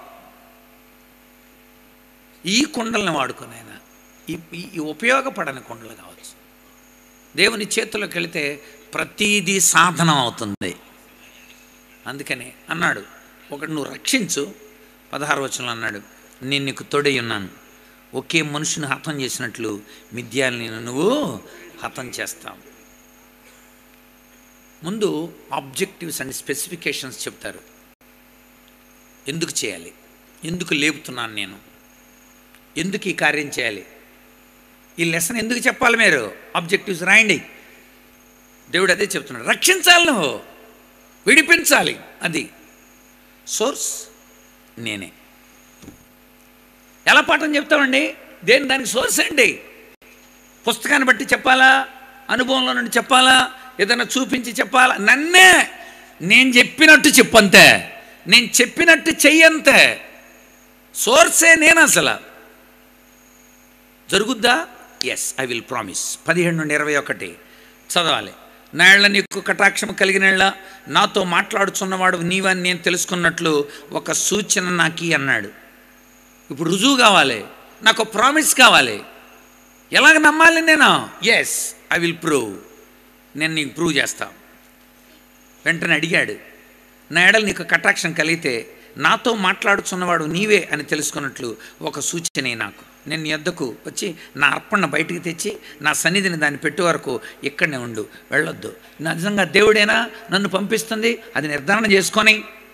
ఈ కుండల్ని వాడుకోనైనా ఈ ఈ- ఈ ఉపయోగపడని కుండలు కావచ్చు దేవుని చేతుల్లోకి వెళితే ప్రతీదీ సాధనం అవుతుంది అందుకనే అన్నాడు ఒకటి నువ్వు రక్షించు పదహారు వచనంలో అన్నాడు నేను నీకు తోడై ఉన్నాను ఒకే మనుషుని హతం చేసినట్లు మిథ్యాల్ని నువ్వు హతం చేస్తావు ముందు ఆబ్జెక్టివ్స్ అండ్ స్పెసిఫికేషన్స్ చెప్తారు ఎందుకు చేయాలి ఎందుకు లేపుతున్నాను నేను ఎందుకు ఈ కార్యం చేయాలి ఈ లెసన్ ఎందుకు చెప్పాలి మీరు ఆబ్జెక్టివ్స్ రాయండి దేవుడు అదే చెప్తున్నాడు రక్షించాలి నువ్వు విడిపించాలి అది సోర్స్ నేనే ఎలా పాఠం చెప్తామండి దేని దానికి సోర్స్ అండి పుస్తకాన్ని బట్టి చెప్పాలా అనుభవంలో నుండి చెప్పాలా ఏదైనా చూపించి చెప్పాలా నన్నే నేను చెప్పినట్టు చెప్పంతే నేను చెప్పినట్టు చెయ్యంతే సోర్సే నేను అసలు జరుగుద్దా ఎస్ ఐ విల్ ప్రామిస్ పదిహేడు నుండి ఇరవై ఒకటి చదవాలి నాళ్ళ నీకు కటాక్షం కలిగినళ్ళ నాతో మాట్లాడుచున్నవాడు నీవని నేను తెలుసుకున్నట్లు ఒక సూచన నాకి అన్నాడు ఇప్పుడు రుజువు కావాలి నాకు ప్రామిస్ కావాలి ఎలాగ నమ్మాలి నేను ఎస్ ఐ విల్ ప్రూవ్ నేను నీకు ప్రూవ్ చేస్తా వెంటనే అడిగాడు నా ఎడలు నీకు కటాక్షం కలిగితే నాతో మాట్లాడుచున్నవాడు నీవే అని తెలుసుకున్నట్లు ఒక సూచనే నాకు నేను నీ వద్దకు వచ్చి నా అర్పణ బయటికి తెచ్చి నా సన్నిధిని దాన్ని పెట్టే వరకు ఇక్కడనే ఉండు వెళ్ళొద్దు నిజంగా దేవుడేనా నన్ను పంపిస్తుంది అది నిర్ధారణ చేసుకొని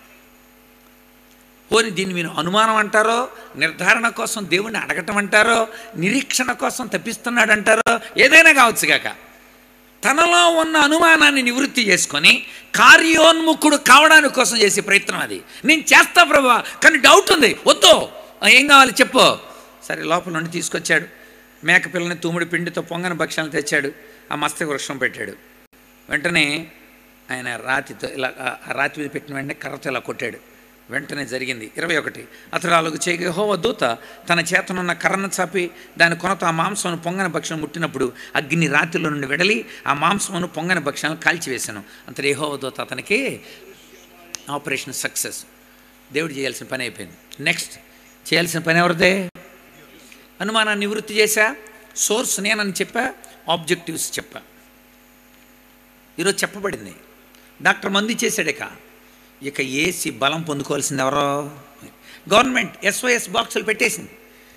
పోని దీన్ని మీరు అనుమానం అంటారో నిర్ధారణ కోసం దేవుణ్ణి అడగటం అంటారో నిరీక్షణ కోసం తప్పిస్తున్నాడు అంటారో ఏదైనా కావచ్చు కాక తనలో ఉన్న అనుమానాన్ని నివృత్తి చేసుకొని కార్యోన్ముఖుడు కావడానికి కోసం చేసే ప్రయత్నం అది నేను చేస్తా ప్రభా కానీ డౌట్ ఉంది వద్దు ఆ, ఏం కావాలి చెప్పు సరే లోపల నుండి తీసుకొచ్చాడు మేకపిల్లని తూముడి పిండితో పొంగని భక్ష్యాలను తెచ్చాడు ఆ మస్తక వృక్షం పెట్టాడు వెంటనే ఆయన రాతితో ఇలా ఆ- ఆ రాతి మీద పెట్టిన వెంటనే కర్రతో ఇలా కొట్టాడు వెంటనే జరిగింది ఇరవై ఒకటి అతడు అలాగ చేయగా హోవ దూత తన చేతనున్న కర్రను చాపి దాని కొనత ఆ మాంసమును పొంగని భక్షణం ముట్టినప్పుడు అగ్ని రాతిలో నుండి వెడలి ఆ మాంసమును పొంగని భక్షణం కాల్చివేశాను అంతటి యెహోవా దూత అతనికి ఆపరేషన్ సక్సెస్ దేవుడు చేయాల్సిన పని అయిపోయింది నెక్స్ట్ చేయాల్సిన పని ఎవరిదే అనుమానాన్ని నివృత్తి చేశా సోర్స్ నేనని చెప్పా ఆబ్జెక్టివ్స్ చెప్పా ఈరోజు చెప్పబడింది డాక్టర్ మంది చేశాడేక ఇక ఏసి బలం పొందుకోవాల్సింది ఎవరో గవర్నమెంట్ ఎస్ఓఎస్ బాక్సులు పెట్టేసింది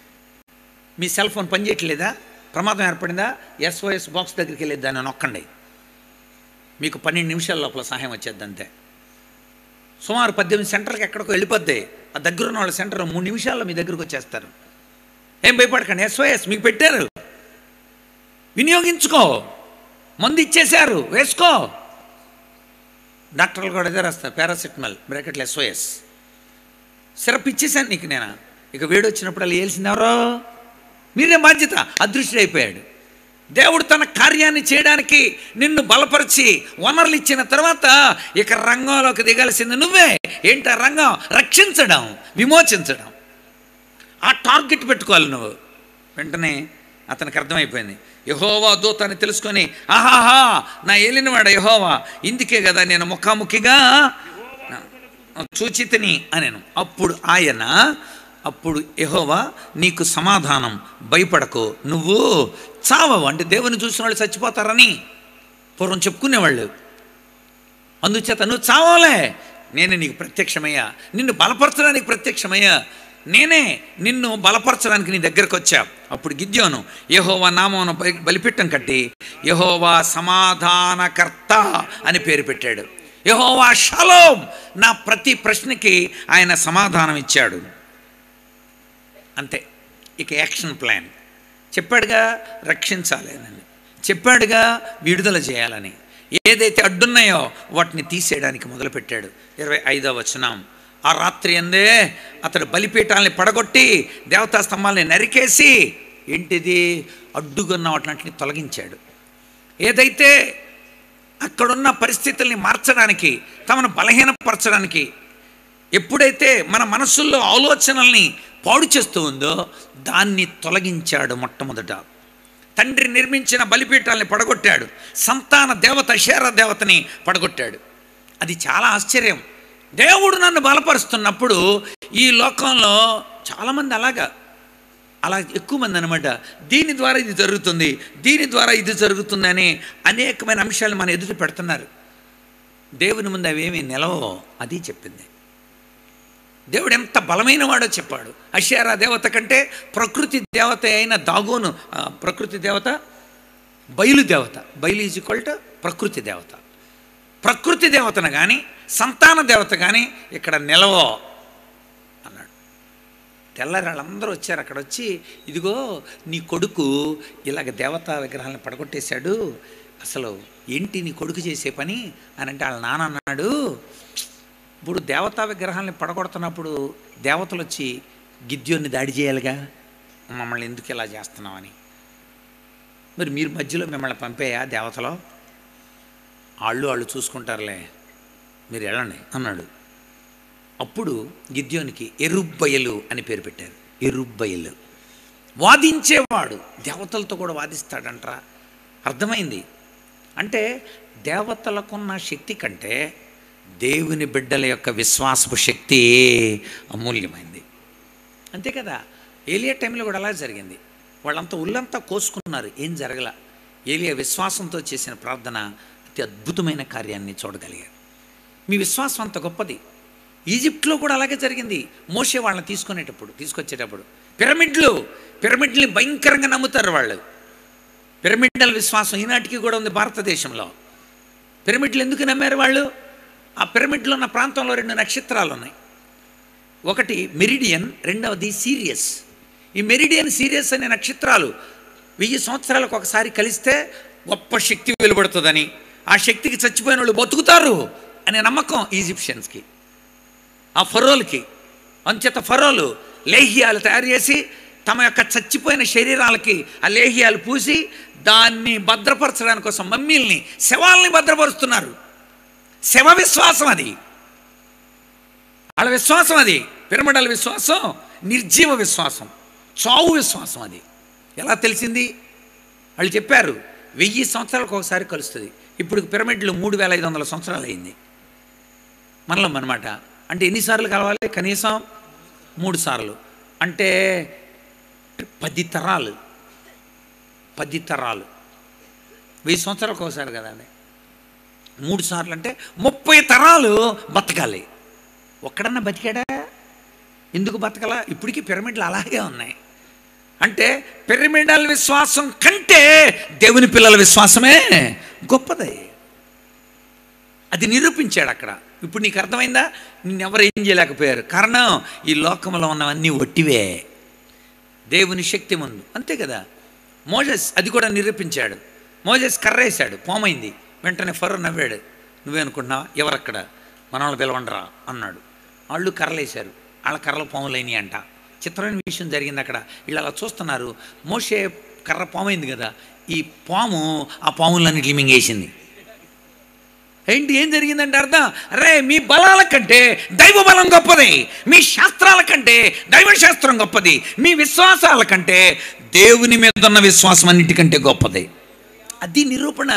మీ సెల్ ఫోన్ పనిచేయట్లేదా ప్రమాదం ఏర్పడిందా ఎస్ఓఎస్ బాక్స్ దగ్గరికి వెళ్ళేది దాన్ని నొక్కండి మీకు పన్నెండు నిమిషాల లోపల సహాయం వచ్చేది అంతే సుమారు పద్దెనిమిది సెంటర్కి ఎక్కడికో వెళ్ళిపోద్ది ఆ దగ్గర ఉన్న వాళ్ళ సెంటర్ మూడు నిమిషాల్లో మీ దగ్గరకు వచ్చేస్తారు ఏం భయపడకండి ఎస్ఓఎస్ మీకు పెట్టారు వినియోగించుకో మందు ఇచ్చేశారు వేసుకో డాక్టర్లు కూడా అదే రాస్తారు పారాసిటమాల్ బ్రాకెట్లు ఎస్ఓఎస్ సిరప్ ఇచ్చేసాను నీకు నేను ఇక వేడి వచ్చినప్పుడు అలా వేయాల్సింది ఎవరో మీరే బాధ్యత అదృష్టుడైపోయాడు దేవుడు తన కార్యాన్ని చేయడానికి నిన్ను బలపరిచి వనరులు ఇచ్చిన తర్వాత ఇక రంగంలోకి దిగాల్సింది నువ్వే ఏంటి ఆ రంగం రక్షించడం విమోచించడం ఆ టార్గెట్ పెట్టుకోవాలి నువ్వు వెంటనే అతనికి అర్థమైపోయింది యహోవా దూత అని తెలుసుకొని ఆహాహా నా ఏలినవాడ యహోవా ఇందుకే కదా నేను ముఖాముఖిగా చూచితిని అనేను అప్పుడు ఆయన అప్పుడు యెహోవా నీకు సమాధానం భయపడకు నువ్వు చావవు అంటే దేవుని చూసిన వాళ్ళు చచ్చిపోతారని పూర్వం చెప్పుకునేవాళ్ళు అందుచేత నువ్వు చావాలే నేనే నీకు ప్రత్యక్షమయ్యా నిన్ను బలపరచడానికి ప్రత్యక్షమయ్యా నేనే నిన్ను బలపరచడానికి నీ దగ్గరకు వచ్చా అప్పుడు గిద్యోను యహోవా నామమును బలి- బలిపీఠం కట్టి యహోవా సమాధానకర్త అని పేరు పెట్టాడు యహోవా షలోం నా ప్రతి ప్రశ్నకి ఆయన సమాధానం ఇచ్చాడు అంతే ఇక యాక్షన్ ప్లాన్ చెప్పాడుగా రక్షించాలి అని చెప్పాడుగా విడుదల చేయాలని ఏదైతే అడ్డున్నాయో వాటిని తీసేయడానికి మొదలుపెట్టాడు ఇరవై ఐదవ వచనం ఆ రాత్రి అందే అతడు బలిపీఠాలని పడగొట్టి దేవతా స్తంభాలని నరికేసి ఏంటిది అడ్డుగున్న వాటిని తొలగించాడు ఏదైతే అక్కడున్న పరిస్థితుల్ని మార్చడానికి తమను బలహీనపరచడానికి ఎప్పుడైతే మన మనస్సుల్లో ఆలోచనల్ని పాడు చేస్తూ ఉందో దాన్ని తొలగించాడు మొట్టమొదట తండ్రి నిర్మించిన బలిపీఠాలని పడగొట్టాడు సంతాన దేవత శేర దేవతని పడగొట్టాడు అది చాలా ఆశ్చర్యం దేవుడు నన్ను బలపరుస్తున్నప్పుడు ఈ లోకంలో చాలామంది అలాగా అలా ఎక్కువ మంది అనమాట దీని ద్వారా ఇది జరుగుతుంది దీని ద్వారా ఇది జరుగుతుందని అనేకమైన అంశాలు మన ఎదుట పెడుతున్నారు దేవుని ముందు అవేమీ నిలవో అది చెప్పింది దేవుడు ఎంత బలమైన వాడో చెప్పాడు అషారా దేవత కంటే ప్రకృతి దేవత అయిన దాగోను ఆ, ప్రకృతి దేవత బయలు దేవత బయలు ఈజ్ ఈక్వల్ టు ప్రకృతి దేవత ప్రకృతి దేవతను కానీ సంతాన దేవత కానీ ఇక్కడ నిలవో అన్నాడు తెల్లారి వాళ్ళందరూ వచ్చారు అక్కడ వచ్చి ఇదిగో నీ కొడుకు ఇలాగ దేవతా విగ్రహాలను పడగొట్టేశాడు అసలు ఏంటి నీ కొడుకు చేసే పని అని అంటే వాళ్ళ నాన్న అన్నాడు ఇప్పుడు దేవతా విగ్రహాలని పడగొడుతున్నప్పుడు దేవతలు వచ్చి గిద్యోన్ని దాడి చేయాలిగా మమ్మల్ని ఎందుకు ఇలా చేస్తున్నామని మరి మీరు మధ్యలో మిమ్మల్ని పంపేయా దేవతలో వాళ్ళు వాళ్ళు చూసుకుంటారులే మీరు వెళ్ళండి అన్నాడు అప్పుడు గిద్యోనికి ఎరుబ్బయలు అని పేరు పెట్టారు ఎరుబ్బయలు వాదించేవాడు దేవతలతో కూడా వాదిస్తాడంట్రా అర్థమైంది అంటే దేవతలకున్న శక్తి కంటే దేవుని బిడ్డల యొక్క విశ్వాసపు శక్తి అమూల్యమైంది అంతే కదా ఏలియా టైంలో కూడా అలా జరిగింది వాళ్ళంతా ఉల్లంతా కోసుకున్నారు ఏం జరగల ఏలియా విశ్వాసంతో చేసిన ప్రార్థన అతి అద్భుతమైన కార్యాన్ని చూడగలిగారు మీ విశ్వాసం అంత గొప్పది ఈజిప్ట్లో కూడా అలాగే జరిగింది మోసే వాళ్ళని తీసుకునేటప్పుడు తీసుకొచ్చేటప్పుడు పిరమిడ్లు పిరమిడ్ని భయంకరంగా నమ్ముతారు వాళ్ళు పిరమిడల్ విశ్వాసం ఈనాటికి కూడా ఉంది భారతదేశంలో పిరమిడ్లు ఎందుకు నమ్మారు వాళ్ళు ఆ పిరమిడ్లో ఉన్న ప్రాంతంలో రెండు నక్షత్రాలు ఉన్నాయి ఒకటి మెరిడియన్ రెండవది సీరియస్ ఈ మెరిడియన్ సీరియస్ అనే నక్షత్రాలు వెయ్యి సంవత్సరాలకు ఒకసారి కలిస్తే గొప్ప శక్తి వెలువడుతుందని ఆ శక్తికి చచ్చిపోయిన వాళ్ళు బతుకుతారు అనే నమ్మకం ఈజిప్షియన్స్కి ఆ ఫరోలకి అంచేత ఫరోలు లేహ్యాలు తయారు చేసి తమ యొక్క చచ్చిపోయిన శరీరాలకి ఆ లేహ్యాలు పూసి దాన్ని భద్రపరచడానికి కోసం మమ్మీల్ని శవాల్ని భద్రపరుస్తున్నారు శవ విశ్వాసం అది వాళ్ళ విశ్వాసం అది పిరమిడల విశ్వాసం నిర్జీవ విశ్వాసం చావు విశ్వాసం అది ఎలా తెలిసింది వాళ్ళు చెప్పారు వెయ్యి సంవత్సరాలకు ఒకసారి కలుస్తుంది ఇప్పుడు పిరమిడ్లు మూడు వేల ఐదు వందల సంవత్సరాలు అయింది మనలం అనమాట అంటే ఎన్నిసార్లు కలవాలి కనీసం మూడు సార్లు అంటే పది తరాలు పది తరాలు వెయ్యి సంవత్సరాలకు ఒకసారి కదండి మూడు సార్లు అంటే ముప్పై తరాలు బతకాలి ఒక్కడన్నా బతికాడా ఎందుకు బతకలా ఇప్పటికీ పిరమిడ్లు అలాగే ఉన్నాయి అంటే పిరమిడల్ విశ్వాసం కంటే దేవుని పిల్లల విశ్వాసమే గొప్పది అది నిరూపించాడు అక్కడ ఇప్పుడు నీకు అర్థమైందా నిన్నెవరు ఏం చేయలేకపోయారు కారణం ఈ లోకంలో ఉన్నవన్నీ ఒట్టివే దేవుని శక్తి ముందు అంతే కదా మోజెస్ అది కూడా నిరూపించాడు మోజెస్ కర్రేశాడు పోమైంది వెంటనే ఫరో నవ్వాడు నువ్వే అనుకుంటున్నావా ఎవరక్కడ మన వాళ్ళు పిలవండరా అన్నాడు వాళ్ళు కర్రలేశారు వాళ్ళ కర్రలు పాములైనవి అంట చిత్రమైన విషయం జరిగింది అక్కడ వీళ్ళు అలా చూస్తున్నారు మోషే కర్ర పామైంది కదా ఈ పాము ఆ పాములన్నిటి మింగేసింది ఏంటి ఏం జరిగిందంటే అర్థం అరే మీ బలాల కంటే దైవ బలం గొప్పది మీ శాస్త్రాల కంటే దైవ శాస్త్రం గొప్పది మీ విశ్వాసాల కంటే దేవుని మీద ఉన్న విశ్వాసం అన్నిటికంటే గొప్పది అది నిరూపణ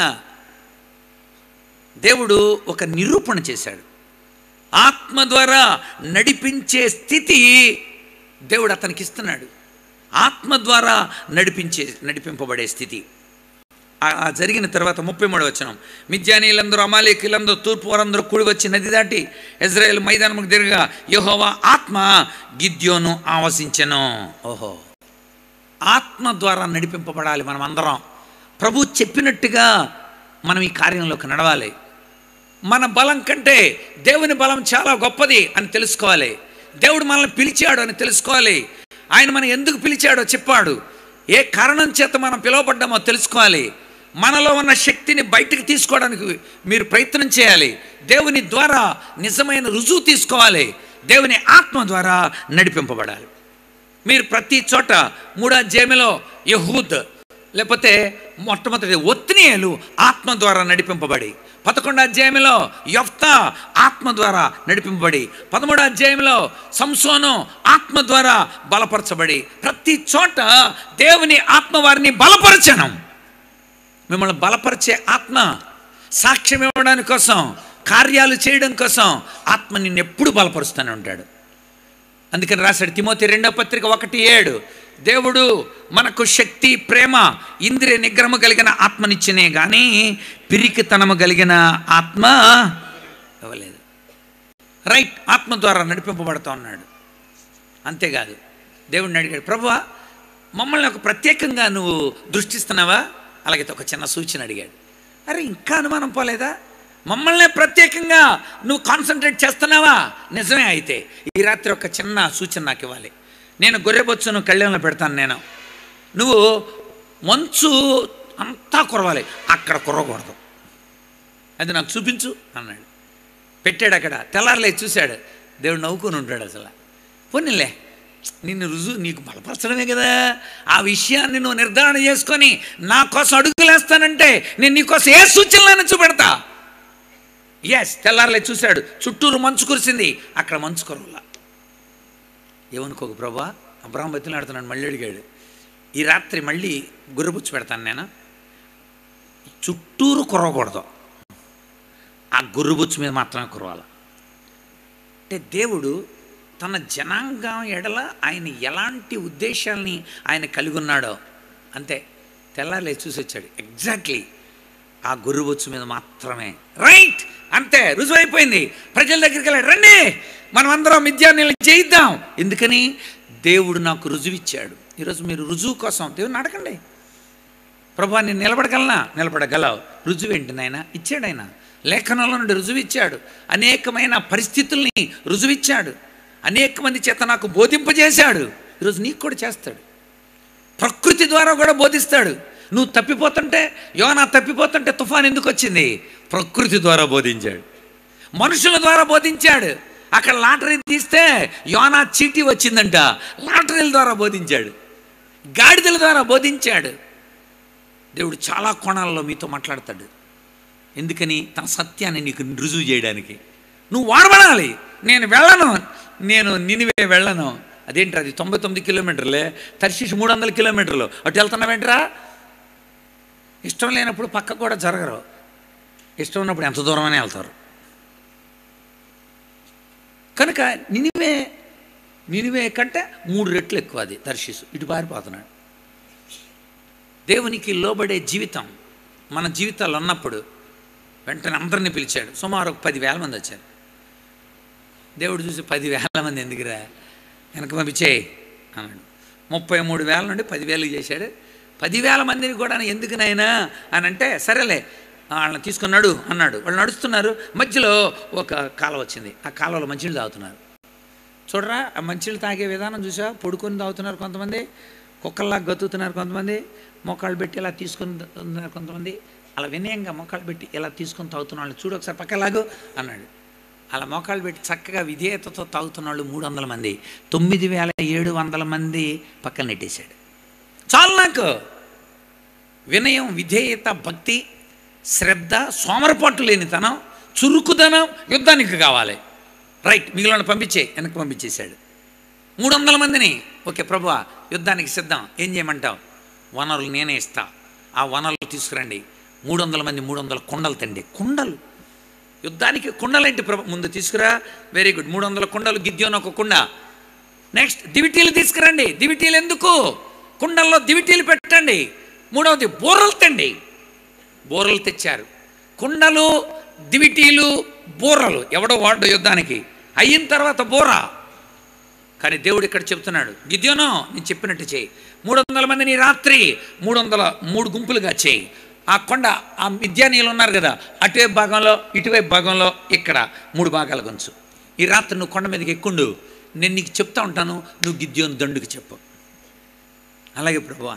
దేవుడు ఒక నిరూపణ చేశాడు ఆత్మ ద్వారా నడిపించే స్థితి దేవుడు అతనికి ఇస్తున్నాడు ఆత్మ ద్వారా నడిపించే నడిపింపబడే స్థితి ఆ- ఆ జరిగిన తర్వాత ముప్పై మూడు వచనం మిద్యానీలందరూ అమాలేకులందరూ తూర్పు వారందరూ కూడి వచ్చి నది దాటి ఇజ్రాయేల్ మైదానముకు తిరగా యెహోవా ఆత్మ గిద్యోను ఆవసించెను ఓహో ఆత్మ ద్వారా నడిపింపబడాలి మనం అందరం ప్రభు చెప్పినట్టుగా మనం ఈ కార్యంలోకి నడవాలి మన బలం కంటే దేవుని బలం చాలా గొప్పది అని తెలుసుకోవాలి దేవుడు మనల్ని పిలిచాడు అని తెలుసుకోవాలి ఆయన మనం ఎందుకు పిలిచాడో చెప్పాడు ఏ కారణం చేత మనం పిలువబడ్డామో తెలుసుకోవాలి మనలో ఉన్న శక్తిని బయటికి తీసుకోవడానికి మీరు ప్రయత్నం చేయాలి దేవుని ద్వారా నిజమైన రుజువు తీసుకోవాలి దేవుని ఆత్మ ద్వారా నడిపింపబడాలి మీరు ప్రతి చోట మూడో జేమిలో యహూద్ లేకపోతే మొట్టమొదటి ఒత్నియలు ఆత్మ ద్వారా నడిపింపబడి పదకొండో అధ్యాయంలో యొఫ్తా ఆత్మ ద్వారా నడిపింపబడి పదమూడో అధ్యాయంలో సంసోను ఆత్మ ద్వారా బలపరచబడి ప్రతి చోట దేవుని ఆత్మ వారిని బలపరచను మిమ్మల్ని బలపరిచే ఆత్మ సాక్ష్యం ఇవ్వడానికి కోసం కార్యాలు చేయడం కోసం ఆత్మ నిన్ను ఎప్పుడు బలపరుస్తూనే ఉంటాడు అందుకని రాశాడు తిమోతి రెండో పత్రిక ఒకటి ఏడు దేవుడు మనకు శక్తి ప్రేమ ఇంద్రియ నిగ్రహము కలిగిన ఆత్మనిచ్చినే కానీ పిరికితనము కలిగిన ఆత్మ ఇవ్వలేదు రైట్ ఆత్మ ద్వారా నడిపింపబడుతూ ఉన్నాడు అంతేకాదు దేవుడిని అడిగాడు ప్రభువా మమ్మల్ని ఒక ప్రత్యేకంగా నువ్వు దృష్టిస్తున్నావా అలాగే ఒక చిన్న సూచన అడిగాడు అరే ఇంకా అనుమానం పోలేదా మమ్మల్ని ప్రత్యేకంగా నువ్వు కాన్సన్ట్రేట్ చేస్తున్నావా నిజమే అయితే ఈ రాత్రి ఒక చిన్న సూచన నాకు ఇవ్వాలి నేను గొర్రెబొచ్చును కళ్యాణంలో పెడతాను నేను నువ్వు మంచు అంతా కురవాలి అక్కడ కురవకూడదు అది నాకు చూపించు అన్నాడు పెట్టాడు అక్కడ తెల్లారలే చూశాడు దేవుడు నవ్వుకొని ఉంటాడు అసలు పోనీలే నిన్ను రుజువు నీకు బలపరచడమే కదా ఆ విషయాన్ని నువ్వు నిర్ధారణ చేసుకొని నా కోసం అడుగులేస్తానంటే నేను నీకోసం ఏ సూచనలను చూపెడతా ఎస్ తెల్లారలే చూశాడు చుట్టూరు మంచు కురిసింది అక్కడ మంచు కురవల ఏమనుకోకు ప్రభా అబ్రహం బతిలాడుతున్నాడు మళ్ళీ అడిగాడు ఈ రాత్రి మళ్ళీ గుర్రపుచ్చు పెడతాను నేను చుట్టూరు కురవకూడదు ఆ గుర్రుబుచ్చు మీద మాత్రమే కురవాలి అంటే దేవుడు తన జనాంగం ఎడల ఆయన ఎలాంటి ఉద్దేశాల్ని ఆయన కలిగి ఉన్నాడో అంతే తెల్లారలే చూసి వచ్చాడు ఎగ్జాక్ట్లీ ఆ గుర్రుబొచ్చు మీద మాత్రమే రైట్ అంతే రుజువైపోయింది ప్రజల దగ్గరికి వెళ్ళాడు రండి మనం అందరం మిథ్యాన్ని చేయిద్దాం ఎందుకని దేవుడు నాకు రుజువిచ్చాడు ఈరోజు మీరు రుజువు కోసం దేవుని అడగండి ప్రభా నేను నిలబడగలనా నిలబడగలవు రుజువు ఏంటి నాయన ఇచ్చాడు ఆయన లేఖనంలో నుండి రుజువు ఇచ్చాడు అనేకమైన పరిస్థితుల్ని రుజువిచ్చాడు అనేక మంది చేత నాకు బోధింపజేశాడు ఈరోజు నీకు కూడా చేస్తాడు ప్రకృతి ద్వారా కూడా బోధిస్తాడు నువ్వు తప్పిపోతుంటే యోనా తప్పిపోతుంటే తుఫాన్ ఎందుకు వచ్చింది ప్రకృతి ద్వారా బోధించాడు మనుషుల ద్వారా బోధించాడు అక్కడ లాటరీ తీస్తే యోనా చీటీ వచ్చిందంట లాటరీల ద్వారా బోధించాడు గాడిదల ద్వారా బోధించాడు దేవుడు చాలా కోణాల్లో మీతో మాట్లాడతాడు ఎందుకని తన సత్యాన్ని నీకు రుజువు చేయడానికి నువ్వు వాడబడాలి నేను వెళ్ళను నేను నినివే వెళ్ళను అదేంటి అది తొంభై తొమ్మిది కిలోమీటర్లే తర్శీష్ మూడు వందల కిలోమీటర్లు అటు వెళ్తున్నావేంట్రా ఇష్టం లేనప్పుడు పక్క కూడా జరగరు ఇష్టం ఉన్నప్పుడు ఎంత దూరమనే వెళ్తారు కనుక నినివే నినివే కంటే మూడు రెట్లు ఎక్కువ అది దర్శిసు ఇటు పారిపోతున్నాడు దేవునికి లోబడే జీవితం మన జీవితాలు ఉన్నప్పుడు వెంటనే అందరినీ పిలిచాడు సుమారు ఒక పదివేల మంది వచ్చారు దేవుడు చూసి పదివేల మంది ఎందుకురా వెనక పంపించేయి అన్నాడు ముప్పై మూడు వేల నుండి పదివేలు చేశాడు పదివేల మందిని కూడా ఎందుకునైనా అని అంటే సరేలే వాళ్ళని తీసుకున్నాడు అన్నాడు వాళ్ళు నడుస్తున్నారు మధ్యలో ఒక కాలువ వచ్చింది ఆ కాలువలో మంచినీళ్ళు తాగుతున్నారు చూడరా ఆ మంచినీళ్ళు తాగే విధానం చూసా పొడుకొని తాగుతున్నారు కొంతమంది కుక్కల్లా గతుకుతున్నారు కొంతమంది మొక్కలు పెట్టి ఇలా తీసుకొని తాగుతున్నారు కొంతమంది అలా వినయంగా మొక్కలు పెట్టి ఇలా తీసుకొని తాగుతున్న వాళ్ళు చూడు ఒకసారి పక్కలాగు అన్నాడు అలా మోకాళ్ళు పెట్టి చక్కగా విధేయతతో తాగుతున్న వాళ్ళు మూడు వందల మంది తొమ్మిది వేల ఏడు వందల మంది పక్కన నెట్టేశాడు చాలు నాకు వినయం విధేయత భక్తి శ్రద్ధ సోమరపాటు లేనితనం చురుకుదనం యుద్ధానికి కావాలి రైట్ మిగిలిన పంపించే వెనక్కి పంపించేశాడు మూడు వందల మందిని ఓకే ప్రభువా యుద్ధానికి సిద్ధం ఏం చేయమంటావు వనరులు నేనే ఇస్తా ఆ వనరులు తీసుకురండి మూడు వందల మంది మూడు వందల కుండలు తండి కుండలు యుద్ధానికి కుండలేంటి ప్రభు ముందు తీసుకురా వెరీ గుడ్ మూడు వందల కుండలు గిద్యోని ఒక కుండ నెక్స్ట్ దివిటీలు తీసుకురండి దివిటీలు ఎందుకు కుండల్లో దివిటీలు పెట్టండి మూడవది బూరలు తండి బూరలు తెచ్చారు కుండలు దివిటీలు బూరలు ఎవడో వాడు యుద్ధానికి అయిన తర్వాత బూర కానీ దేవుడు ఇక్కడ చెప్తున్నాడు గిద్యోనో నేను చెప్పినట్టు చేయి మూడు వందల మందిని రాత్రి మూడు వందల మూడు గుంపులుగా చేయి ఆ కొండ ఆ మిద్యానీయులు ఉన్నారు కదా అటువైపు భాగంలో ఇటువైపు భాగంలో ఇక్కడ మూడు భాగాలు కొంచు ఈ రాత్రి నువ్వు కొండ మీదకి ఎక్కుండు నేను నీకు చెప్తా ఉంటాను నువ్వు గిద్యోని దండుకి చెప్పు అలాగే ప్రభువా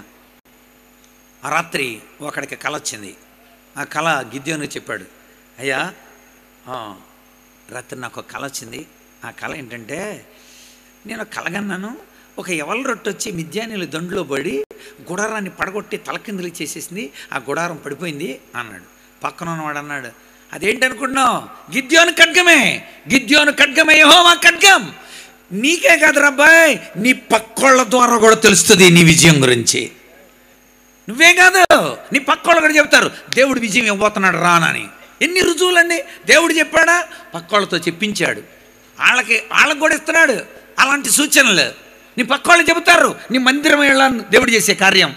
ఆ రాత్రి ఒకడికి కళ వచ్చింది ఆ కళ గిద్యోనికి చెప్పాడు అయ్యా ఆ, రాత్రి నాకు ఒక కళ వచ్చింది ఆ కళ ఏంటంటే నేను కలగన్నాను ఒక ఎవల రొట్టె వచ్చి మిద్యానీలు దండులో పడి గుడారాన్ని పడగొట్టి తలకిందులు చేసేసింది ఆ గుడారం పడిపోయింది అన్నాడు పక్కన ఉన్నవాడు అన్నాడు అదేంటనుకున్నావు గిద్యోను ఖడ్గమే గిద్యోను ఖడ్గమే యెహోవా ఖడ్గం నీకే కాదు రబ్బాయ్ నీ పక్కోళ్ళ ద్వారా కూడా తెలుస్తుంది నీ విజయం గురించి నువ్వే కాదు నీ పక్కోళ్ళు కూడా చెప్తారు దేవుడు విజయం ఇవ్వబోతున్నాడు రానని ఎన్ని రుజువులండి దేవుడు చెప్పాడా పక్కోళ్ళతో చెప్పించాడు వాళ్ళకి వాళ్ళకి కూడా ఇస్తున్నాడు అలాంటి సూచనలు నీ పక్కోళ్ళు చెబుతారు నీ మందిరం వెళ్ళాను దేవుడు చేసే కార్యం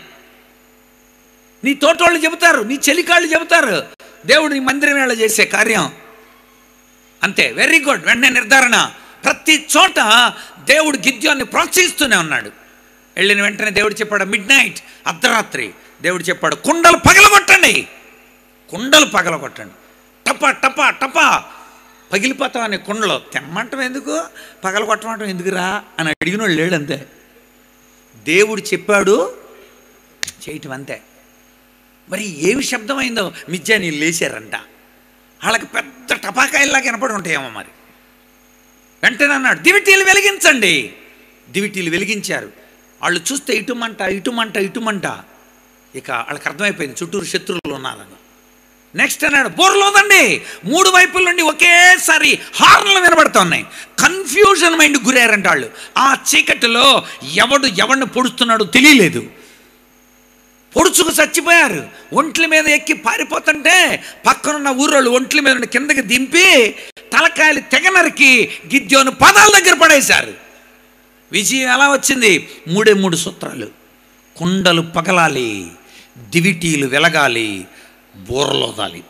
నీ తోటోళ్ళు చెబుతారు నీ చెలికాళ్ళు చెబుతారు దేవుడు నీ మందిరం వేళ చేసే కార్యం అంతే వెరీ గుడ్ వెంటనే నిర్ధారణ ప్రతి చోట దేవుడు గిద్యాన్ని ప్రోత్సహిస్తూనే ఉన్నాడు వెళ్ళిన వెంటనే దేవుడు చెప్పాడు మిడ్ నైట్ అర్ధరాత్రి దేవుడు చెప్పాడు కుండలు పగలగొట్టండి కుండలు పగలగొట్టండి టపా టపా టపా పగిలిపోతాం అనే కుండలు తెమ్మంటం ఎందుకు పగలగొట్టమంటం ఎందుకురా అని అడిగిన వాళ్ళు లేడు అంతే దేవుడు చెప్పాడు చేయటం అంతే మరి ఏమి శబ్దమైందో మిథ్యా నీళ్ళు లేచారంట వాళ్ళకి పెద్ద టపాకాయల్లా కనపడి ఉంటాయేమో మరి వెంటనే అన్నాడు దివిటీలు వెలిగించండి దివిటీలు వెలిగించారు వాళ్ళు చూస్తే ఇటుమంట ఇటుమంట ఇటుమంట ఇక వాళ్ళకి అర్థమైపోయింది చుట్టూరు శత్రువులు ఉన్నారని నెక్స్ట్ అన్నాడు బోర్లోదండి మూడు వైపుల నుండి ఒకేసారి హార్న్లు వినబడుతున్నాయి కన్ఫ్యూజన్ మైండ్ గురారంట వాళ్ళు ఆ చీకటిలో ఎవడు ఎవడిని పొడుస్తున్నాడో తెలియలేదు పొడుచుకు చచ్చిపోయారు ఒంట్ల మీద ఎక్కి పారిపోతుంటే పక్కనున్న ఊరోళ్ళు ఒంట్ల మీద నుండి కిందకి దింపి తలకాయలు తెగనరికి గిద్యోను పదాల దగ్గర పడేశారు విజయం ఎలా వచ్చింది మూడే మూడు సూత్రాలు కుండలు పగలాలి దివిటీలు వెలగాలి బోర్లోదాలి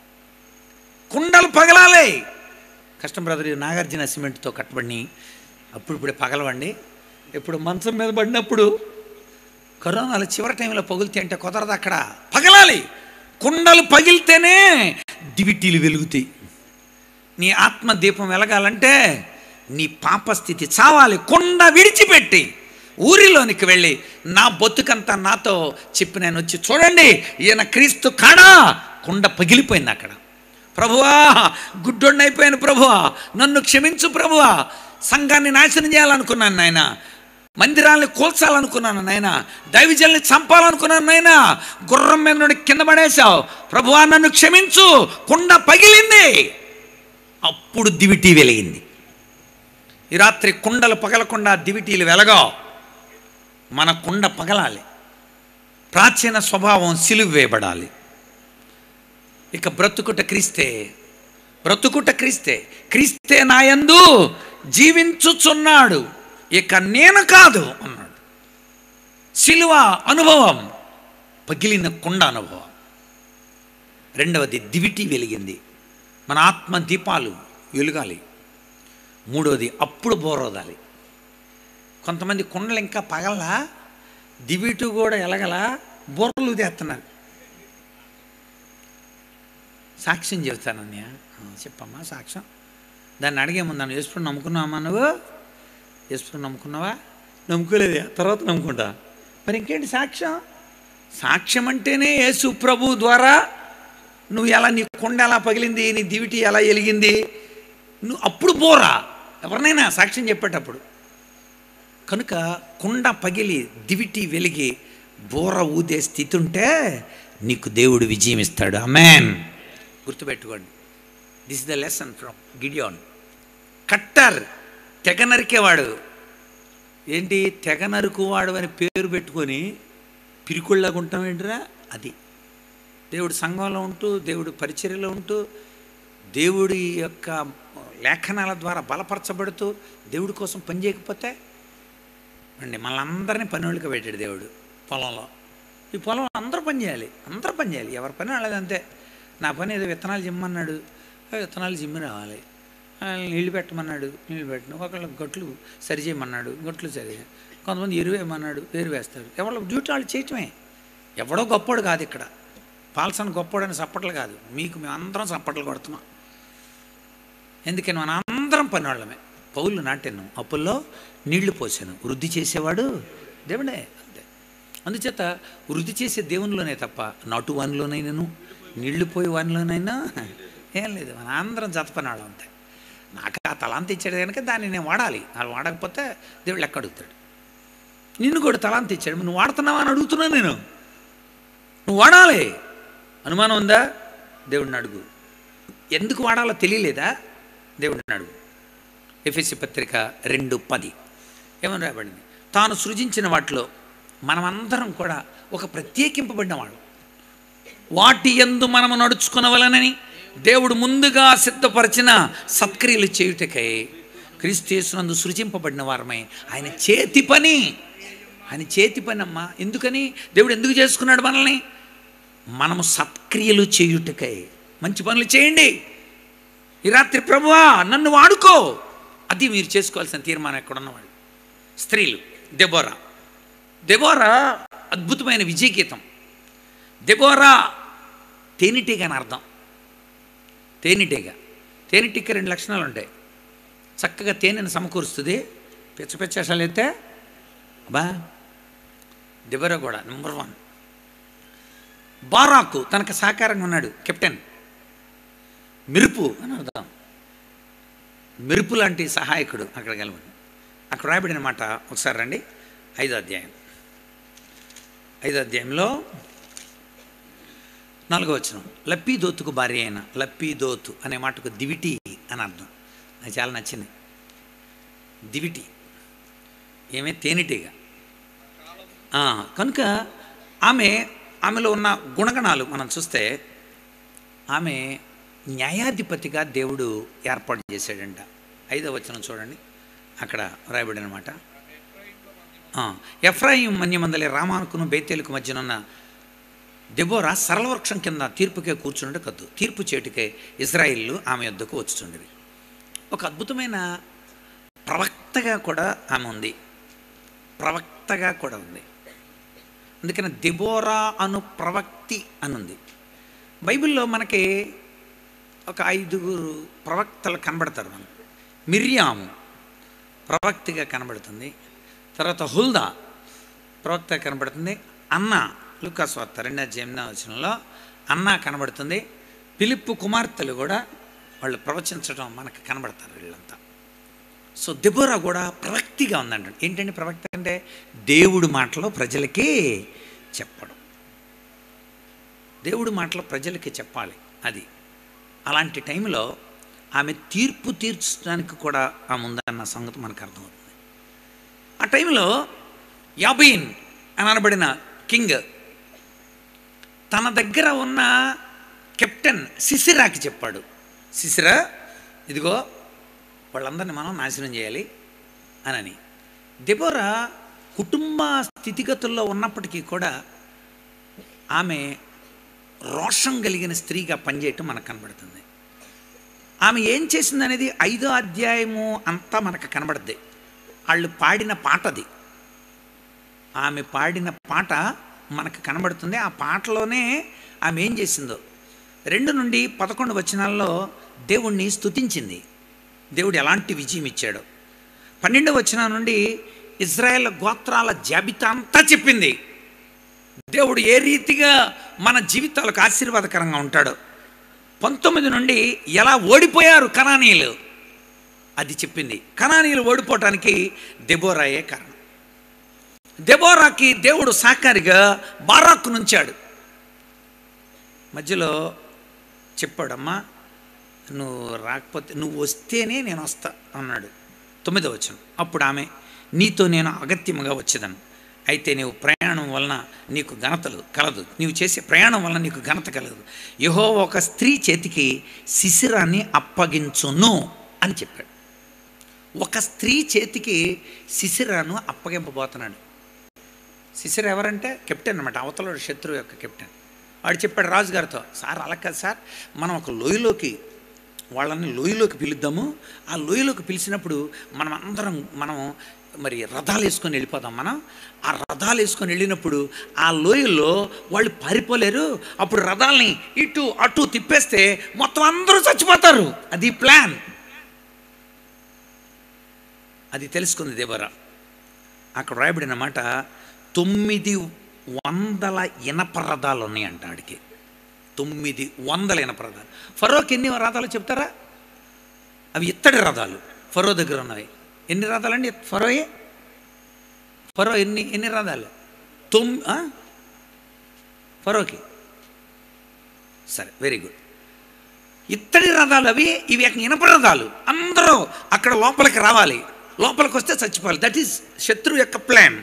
కుండలు పగలాలి కష్టం బ్రదర్ ఇది నాగార్జున సిమెంట్తో కట్టబడి అప్పుడు ఇప్పుడే పగలవండి ఇప్పుడు మంచం మీద పడినప్పుడు కరోనాలు చివరి టైంలో పగులుతే అంటే కుదరదు అక్కడ పగలాలి కుండలు పగిలితేనే దివిటీలు వెలుగుతాయి నీ ఆత్మ దీపం వెలగాలంటే నీ పాపస్థితి చావాలి కుండ విడిచిపెట్టి ఊరిలోనికి వెళ్ళి నా బొత్తుకంతా నాతో చెప్పి నేను వచ్చి చూడండి ఈయన క్రీస్తు కాడా కుండ పగిలిపోయింది అక్కడ ప్రభువా గుడ్డొండి అయిపోయాను ప్రభువా నన్ను క్షమించు ప్రభువా సంఘాన్ని నాశనం చేయాలనుకున్నాను నాయన మందిరాల్ని కూల్చాలనుకున్నాను నాయన దైవజల్ని చంపాలనుకున్నాను నాయన గుర్రం మీద నుండి కింద పడేశావు ప్రభువా నన్ను క్షమించు కుండ పగిలింది అప్పుడు దివిటీ వెలిగింది ఈ రాత్రి కుండలు పగలకుండా దివిటీలు వెలగా మన కుండ పగలాలి ప్రాచీన స్వభావం సిలువ వేయబడాలి ఇక బ్రతుకుట క్రీస్తే బ్రతుకుట క్రీస్తే క్రీస్తే నాయందు జీవించుచున్నాడు ఇక నేను కాదు అన్నాడు సిలువ అనుభవం పగిలిన కుండ అనుభవం రెండవది దివిటి వెలిగింది మన ఆత్మ దీపాలు వెలుగాలి మూడవది అప్పుడు బోరోదాలి కొంతమంది కుండలు ఇంకా పగలా దివిటు కూడా ఎలగలా బోర్లు తెస్తున్నారు సాక్ష్యం చెబుతానన్నయ్య ఆ, చెప్పమ్మా సాక్ష్యం దాన్ని అడిగే ముందు నన్ను యేసుప్రభు నమ్ముకున్నావమ్మా నువ్వు యేసుప్రభు నమ్ముకున్నావా నమ్ముకోలేదే తర్వాత నమ్ముకుంటా మరి ఇంకేంటి సాక్ష్యం సాక్ష్యం అంటేనే యేసు ప్రభు ద్వారా నువ్వు ఎలా నీ కొండ ఎలా పగిలింది నీ దివిటి ఎలా వెలిగింది నువ్వు అప్పుడు బోరా ఎవరినైనా సాక్ష్యం చెప్పేటప్పుడు కనుక కుండ పగిలి దివిటి వెలిగి బోర ఊదే స్థితి ఉంటే నీకు దేవుడు విజయం ఇస్తాడు అమెన్ గుర్తుపెట్టుకోండి this the lesson from Gideon cutter తెగ నరికేవాడు ఏంటి తెగ నరుకువాడు అని పేరు పెట్టుకొని పిరికుళ్ళగా ఉంటాం ఏంటిరా అది దేవుడు సంఘంలో ఉంటూ దేవుడు పరిచర్యలో ఉంటూ దేవుడి యొక్క లేఖనాల ద్వారా బలపరచబడుతూ దేవుడి కోసం పనిచేయకపోతే అండి మనందరినీ పని వాళ్ళకి పెట్టాడు దేవుడు పొలంలో ఈ పొలం అందరూ పని చేయాలి అందరూ పని చేయాలి ఎవరి పని వాళ్ళది అంతే నా పని ఏదో విత్తనాలు జిమ్మన్నాడు ఆ విత్తనాలు జిమ్మి రావాలి ఆ, నీళ్లు పెట్టమన్నాడు నీళ్లు పెట్టను ఒకళ్ళ గట్లు సరి చేయమన్నాడు గట్లు సరి చేయ- కొంతమంది ఎరువు వేయమన్నాడు ఎరువు వేస్తారు ఎవరి డ్యూటీ వాళ్ళు చేయటమే ఎవడో గొప్పోడు కాదు ఇక్కడ పాల్సన్ గొప్పోడని సప్పట్లు కాదు మీకు మేము అందరం సప్పట్లు కొడుతున్నాం ఎందుకని మన అందరం పని వాళ్ళమే పౌలు నాటాను అప్పుల్లో నీళ్లు పోసాను వృద్ధి చేసేవాడు దేవుడే అంతే అందుచేత వృద్ధి చేసే దేవునిలోనే తప్ప నాటు వానిలోనైనాను నీళ్లు పోయి వానిలోనైనా ఏం లేదు మన అందరం జతపని వాళ్ళం అంతే నాకు ఆ తలాంత ఇచ్చాడు కనుక దాన్ని నేను వాడాలి అది వాడకపోతే దేవుడు లెక్క అడుగుతాడు నిన్ను కూడా తలాంత ఇచ్చాడు నువ్వు వాడుతున్నావా అని అడుగుతున్నాను నేను నువ్వు వాడాలి అనుమానం ఉందా దేవుడిని అడుగు ఎందుకు వాడాలో తెలియలేదా దేవుడిని అడుగు ఎఫ్ఎస్సి పత్రిక రెండు పది ఏమని రాబడింది తాను సృజించిన వాటిలో మనమందరం కూడా ఒక ప్రత్యేకింపబడిన వాళ్ళు వాటి ఎందు మనము నడుచుకునవలనని దేవుడు ముందుగా సిద్ధపరిచిన సత్క్రియలు చేయుటకై క్రీస్తునందు సృజింపబడిన వారమై ఆయన చేతి పని ఆయన చేతి పని అమ్మా ఎందుకని దేవుడు ఎందుకు చేసుకున్నాడు మనల్ని మనము సత్క్రియలు చేయుటకై మంచి పనులు చేయండి ఈ రాత్రి ప్రభువా నన్ను వాడుకో అది మీరు చేసుకోవాల్సిన తీర్మానం ఎక్కడ ఉన్నవాళ్ళు స్త్రీలు దెబోరా దెబోరా అద్భుతమైన విజయ గీతం దెబోరా తేనెటీగ అని అర్థం తేనెటీగ తేనెటీగ రెండు లక్షణాలు ఉంటాయి చక్కగా తేనెను సమకూరుస్తుంది పిచ్చ పిచ్చేసాలు అయితే బా దెబోరా కూడా నెంబర్ వన్ బారాకు తనకు సహకారంగా ఉన్నాడు కెప్టెన్ మెరుపు అని అర్థం మెరుపు లాంటి సహాయకుడు అక్కడ కలవండి అక్కడ రాయబడిన మాట ఒకసారి రండి ఐదో అధ్యాయం ఐదో అధ్యాయంలో నాలుగో వచనం లప్పీదోతుకు భార్య అయిన లప్పీదోతు అనే మాటకు దివిటి అని అర్థం నాకు చాలా నచ్చింది దివిటి ఏమే తేనెటీగ ఆ, కనుక ఆమె ఆమెలో ఉన్న గుణగణాలు మనం చూస్తే ఆమె న్యాయాధిపతిగా దేవుడు ఏర్పాటు చేశాడంట ఐదో వచనం చూడండి అక్కడ రాయబడిన మాట ఆ, ఎఫ్రాయిం మన్యమందలి రామానుకును బేతేలుకు మధ్యనున్న దెబోరా సరళవృక్షం కింద తీర్పుకే కూర్చుండే కద్దు తీర్పు చేటుకే ఇజ్రాయిల్లు ఆమె యొద్దకు వచ్చుచుండేవి ఒక అద్భుతమైన ప్రవక్తగా కూడా ఆమె ఉంది ప్రవక్తగా కూడా ఉంది అందుకని దెబోరా అను ప్రవక్తి అని ఉంది బైబిల్లో మనకి ఒక ఐదుగురు ప్రవక్తలు కనబడతారు మనకు మిర్యాము ప్రవక్తిగా కనబడుతుంది తర్వాత హుల్దా ప్రవక్త కనబడుతుంది అన్న లుకాస్ వార్త రెండో జమున వచనంలో అన్న కనబడుతుంది పిలుపు కుమార్తెలు కూడా వాళ్ళు ప్రవచించడం మనకు కనబడతారు వీళ్ళంతా సో దెబోరా కూడా ప్రవక్తిగా ఉందంట ఏంటంటే ప్రవక్త అంటే దేవుడి మాటలో ప్రజలకి చెప్పడం దేవుడి మాటలో ప్రజలకి చెప్పాలి అది అలాంటి టైంలో ఆమె తీర్పు తీర్చడానికి కూడా ఆమె ఉందన్న సంగతి మనకు అర్థమవుతుంది ఆ టైంలో యాబీన్ అని అనబడిన కింగ్ తన దగ్గర ఉన్న కెప్టెన్ సిసిరాకి చెప్పాడు సిసిరా ఇదిగో వాళ్ళందరినీ మనం నాశనం చేయాలి అనని దెబోరా కుటుంబ స్థితిగతుల్లో ఉన్నప్పటికీ కూడా ఆమె రోషం కలిగిన స్త్రీగా పనిచేయటం మనకు కనబడుతుంది ఆమె ఏం చేసింది అనేది ఐదో అధ్యాయము అంతా మనకు కనబడుద్ది వాళ్ళు పాడిన పాటది ఆమె పాడిన పాట మనకు కనబడుతుంది ఆ పాటలోనే ఆమె ఏం చేసిందో రెండు నుండి పదకొండు వచనాల్లో దేవుణ్ణి స్తుతించింది దేవుడు ఎలాంటి విజయం ఇచ్చాడో పన్నెండు వచనం నుండి ఇజ్రాయెల్ గోత్రాల జాబితా అంతా చెప్పింది దేవుడు ఏ రీతిగా మన జీవితాలకు ఆశీర్వాదకరంగా ఉంటాడో పంతొమ్మిది నుండి ఎలా ఓడిపోయారు కణానీయులు అది చెప్పింది కణానీయులు ఓడిపోవటానికి దెబోరాయే కారణం దెబోరాకి దేవుడు సాకారిగా బారాక్కు నుంచాడు మధ్యలో చెప్పాడమ్మా నువ్వు రాకపోతే నువ్వు వస్తేనే నేను వస్తా అన్నాడు తొమ్మిదో వచ్చాను అప్పుడు ఆమె నీతో నేను అగత్యముగా వచ్చేదను అయితే నీవు ప్రయాణం వలన నీకు ఘనతలు కలదు నీవు చేసే ప్రయాణం వలన నీకు ఘనత కలదు యహో ఒక స్త్రీ చేతికి శిశిరాన్ని అప్పగించును అని చెప్పాడు ఒక స్త్రీ చేతికి శిశిరాను అప్పగింపబోతున్నాడు శిశిర ఎవరంటే కెప్టెన్ అనమాట అవతల శత్రువు యొక్క కెప్టెన్ వాడు చెప్పాడు రాజుగారితో సార్ అలా కాదు సార్ మనం ఒక లోయలోకి వాళ్ళని లోయలోకి పిలుద్దాము ఆ లోయలోకి పిలిచినప్పుడు మనం అందరం మనం మరి రథాలు వేసుకొని వెళ్ళిపోదాం మనం ఆ రథాలు వేసుకొని వెళ్ళినప్పుడు ఆ లోయలో వాళ్ళు పారిపోలేరు అప్పుడు రథాల్ని ఇటు అటు తిప్పేస్తే మొత్తం అందరూ చచ్చిపోతారు అది ప్లాన్ అది తెలుసుకుంది దేవరా అక్కడ రాయబడిన మాట తొమ్మిది వందల ఇనప రథాలు ఉన్నాయంట ఆడికి తొమ్మిది వందల ఇనప రథాలు ఫరోకి ఎన్ని రథాలు చెప్తారా అవి ఇత్తడి రథాలు ఫరో దగ్గర ఉన్నవి ఎన్ని రథాలండి ఫరోయే ఫరో ఎన్ని ఎన్ని రథాలు తొమ్ ఆ? ఫరోకి సరే వెరీ గుడ్ ఇత్తడి రథాలు అవి ఇవి ఇనప రథాలు అందరూ అక్కడ లోపలికి రావాలి లోపలికి వస్తే చచ్చిపోవాలి దట్ ఈస్ శత్రువు యొక్క ప్లాన్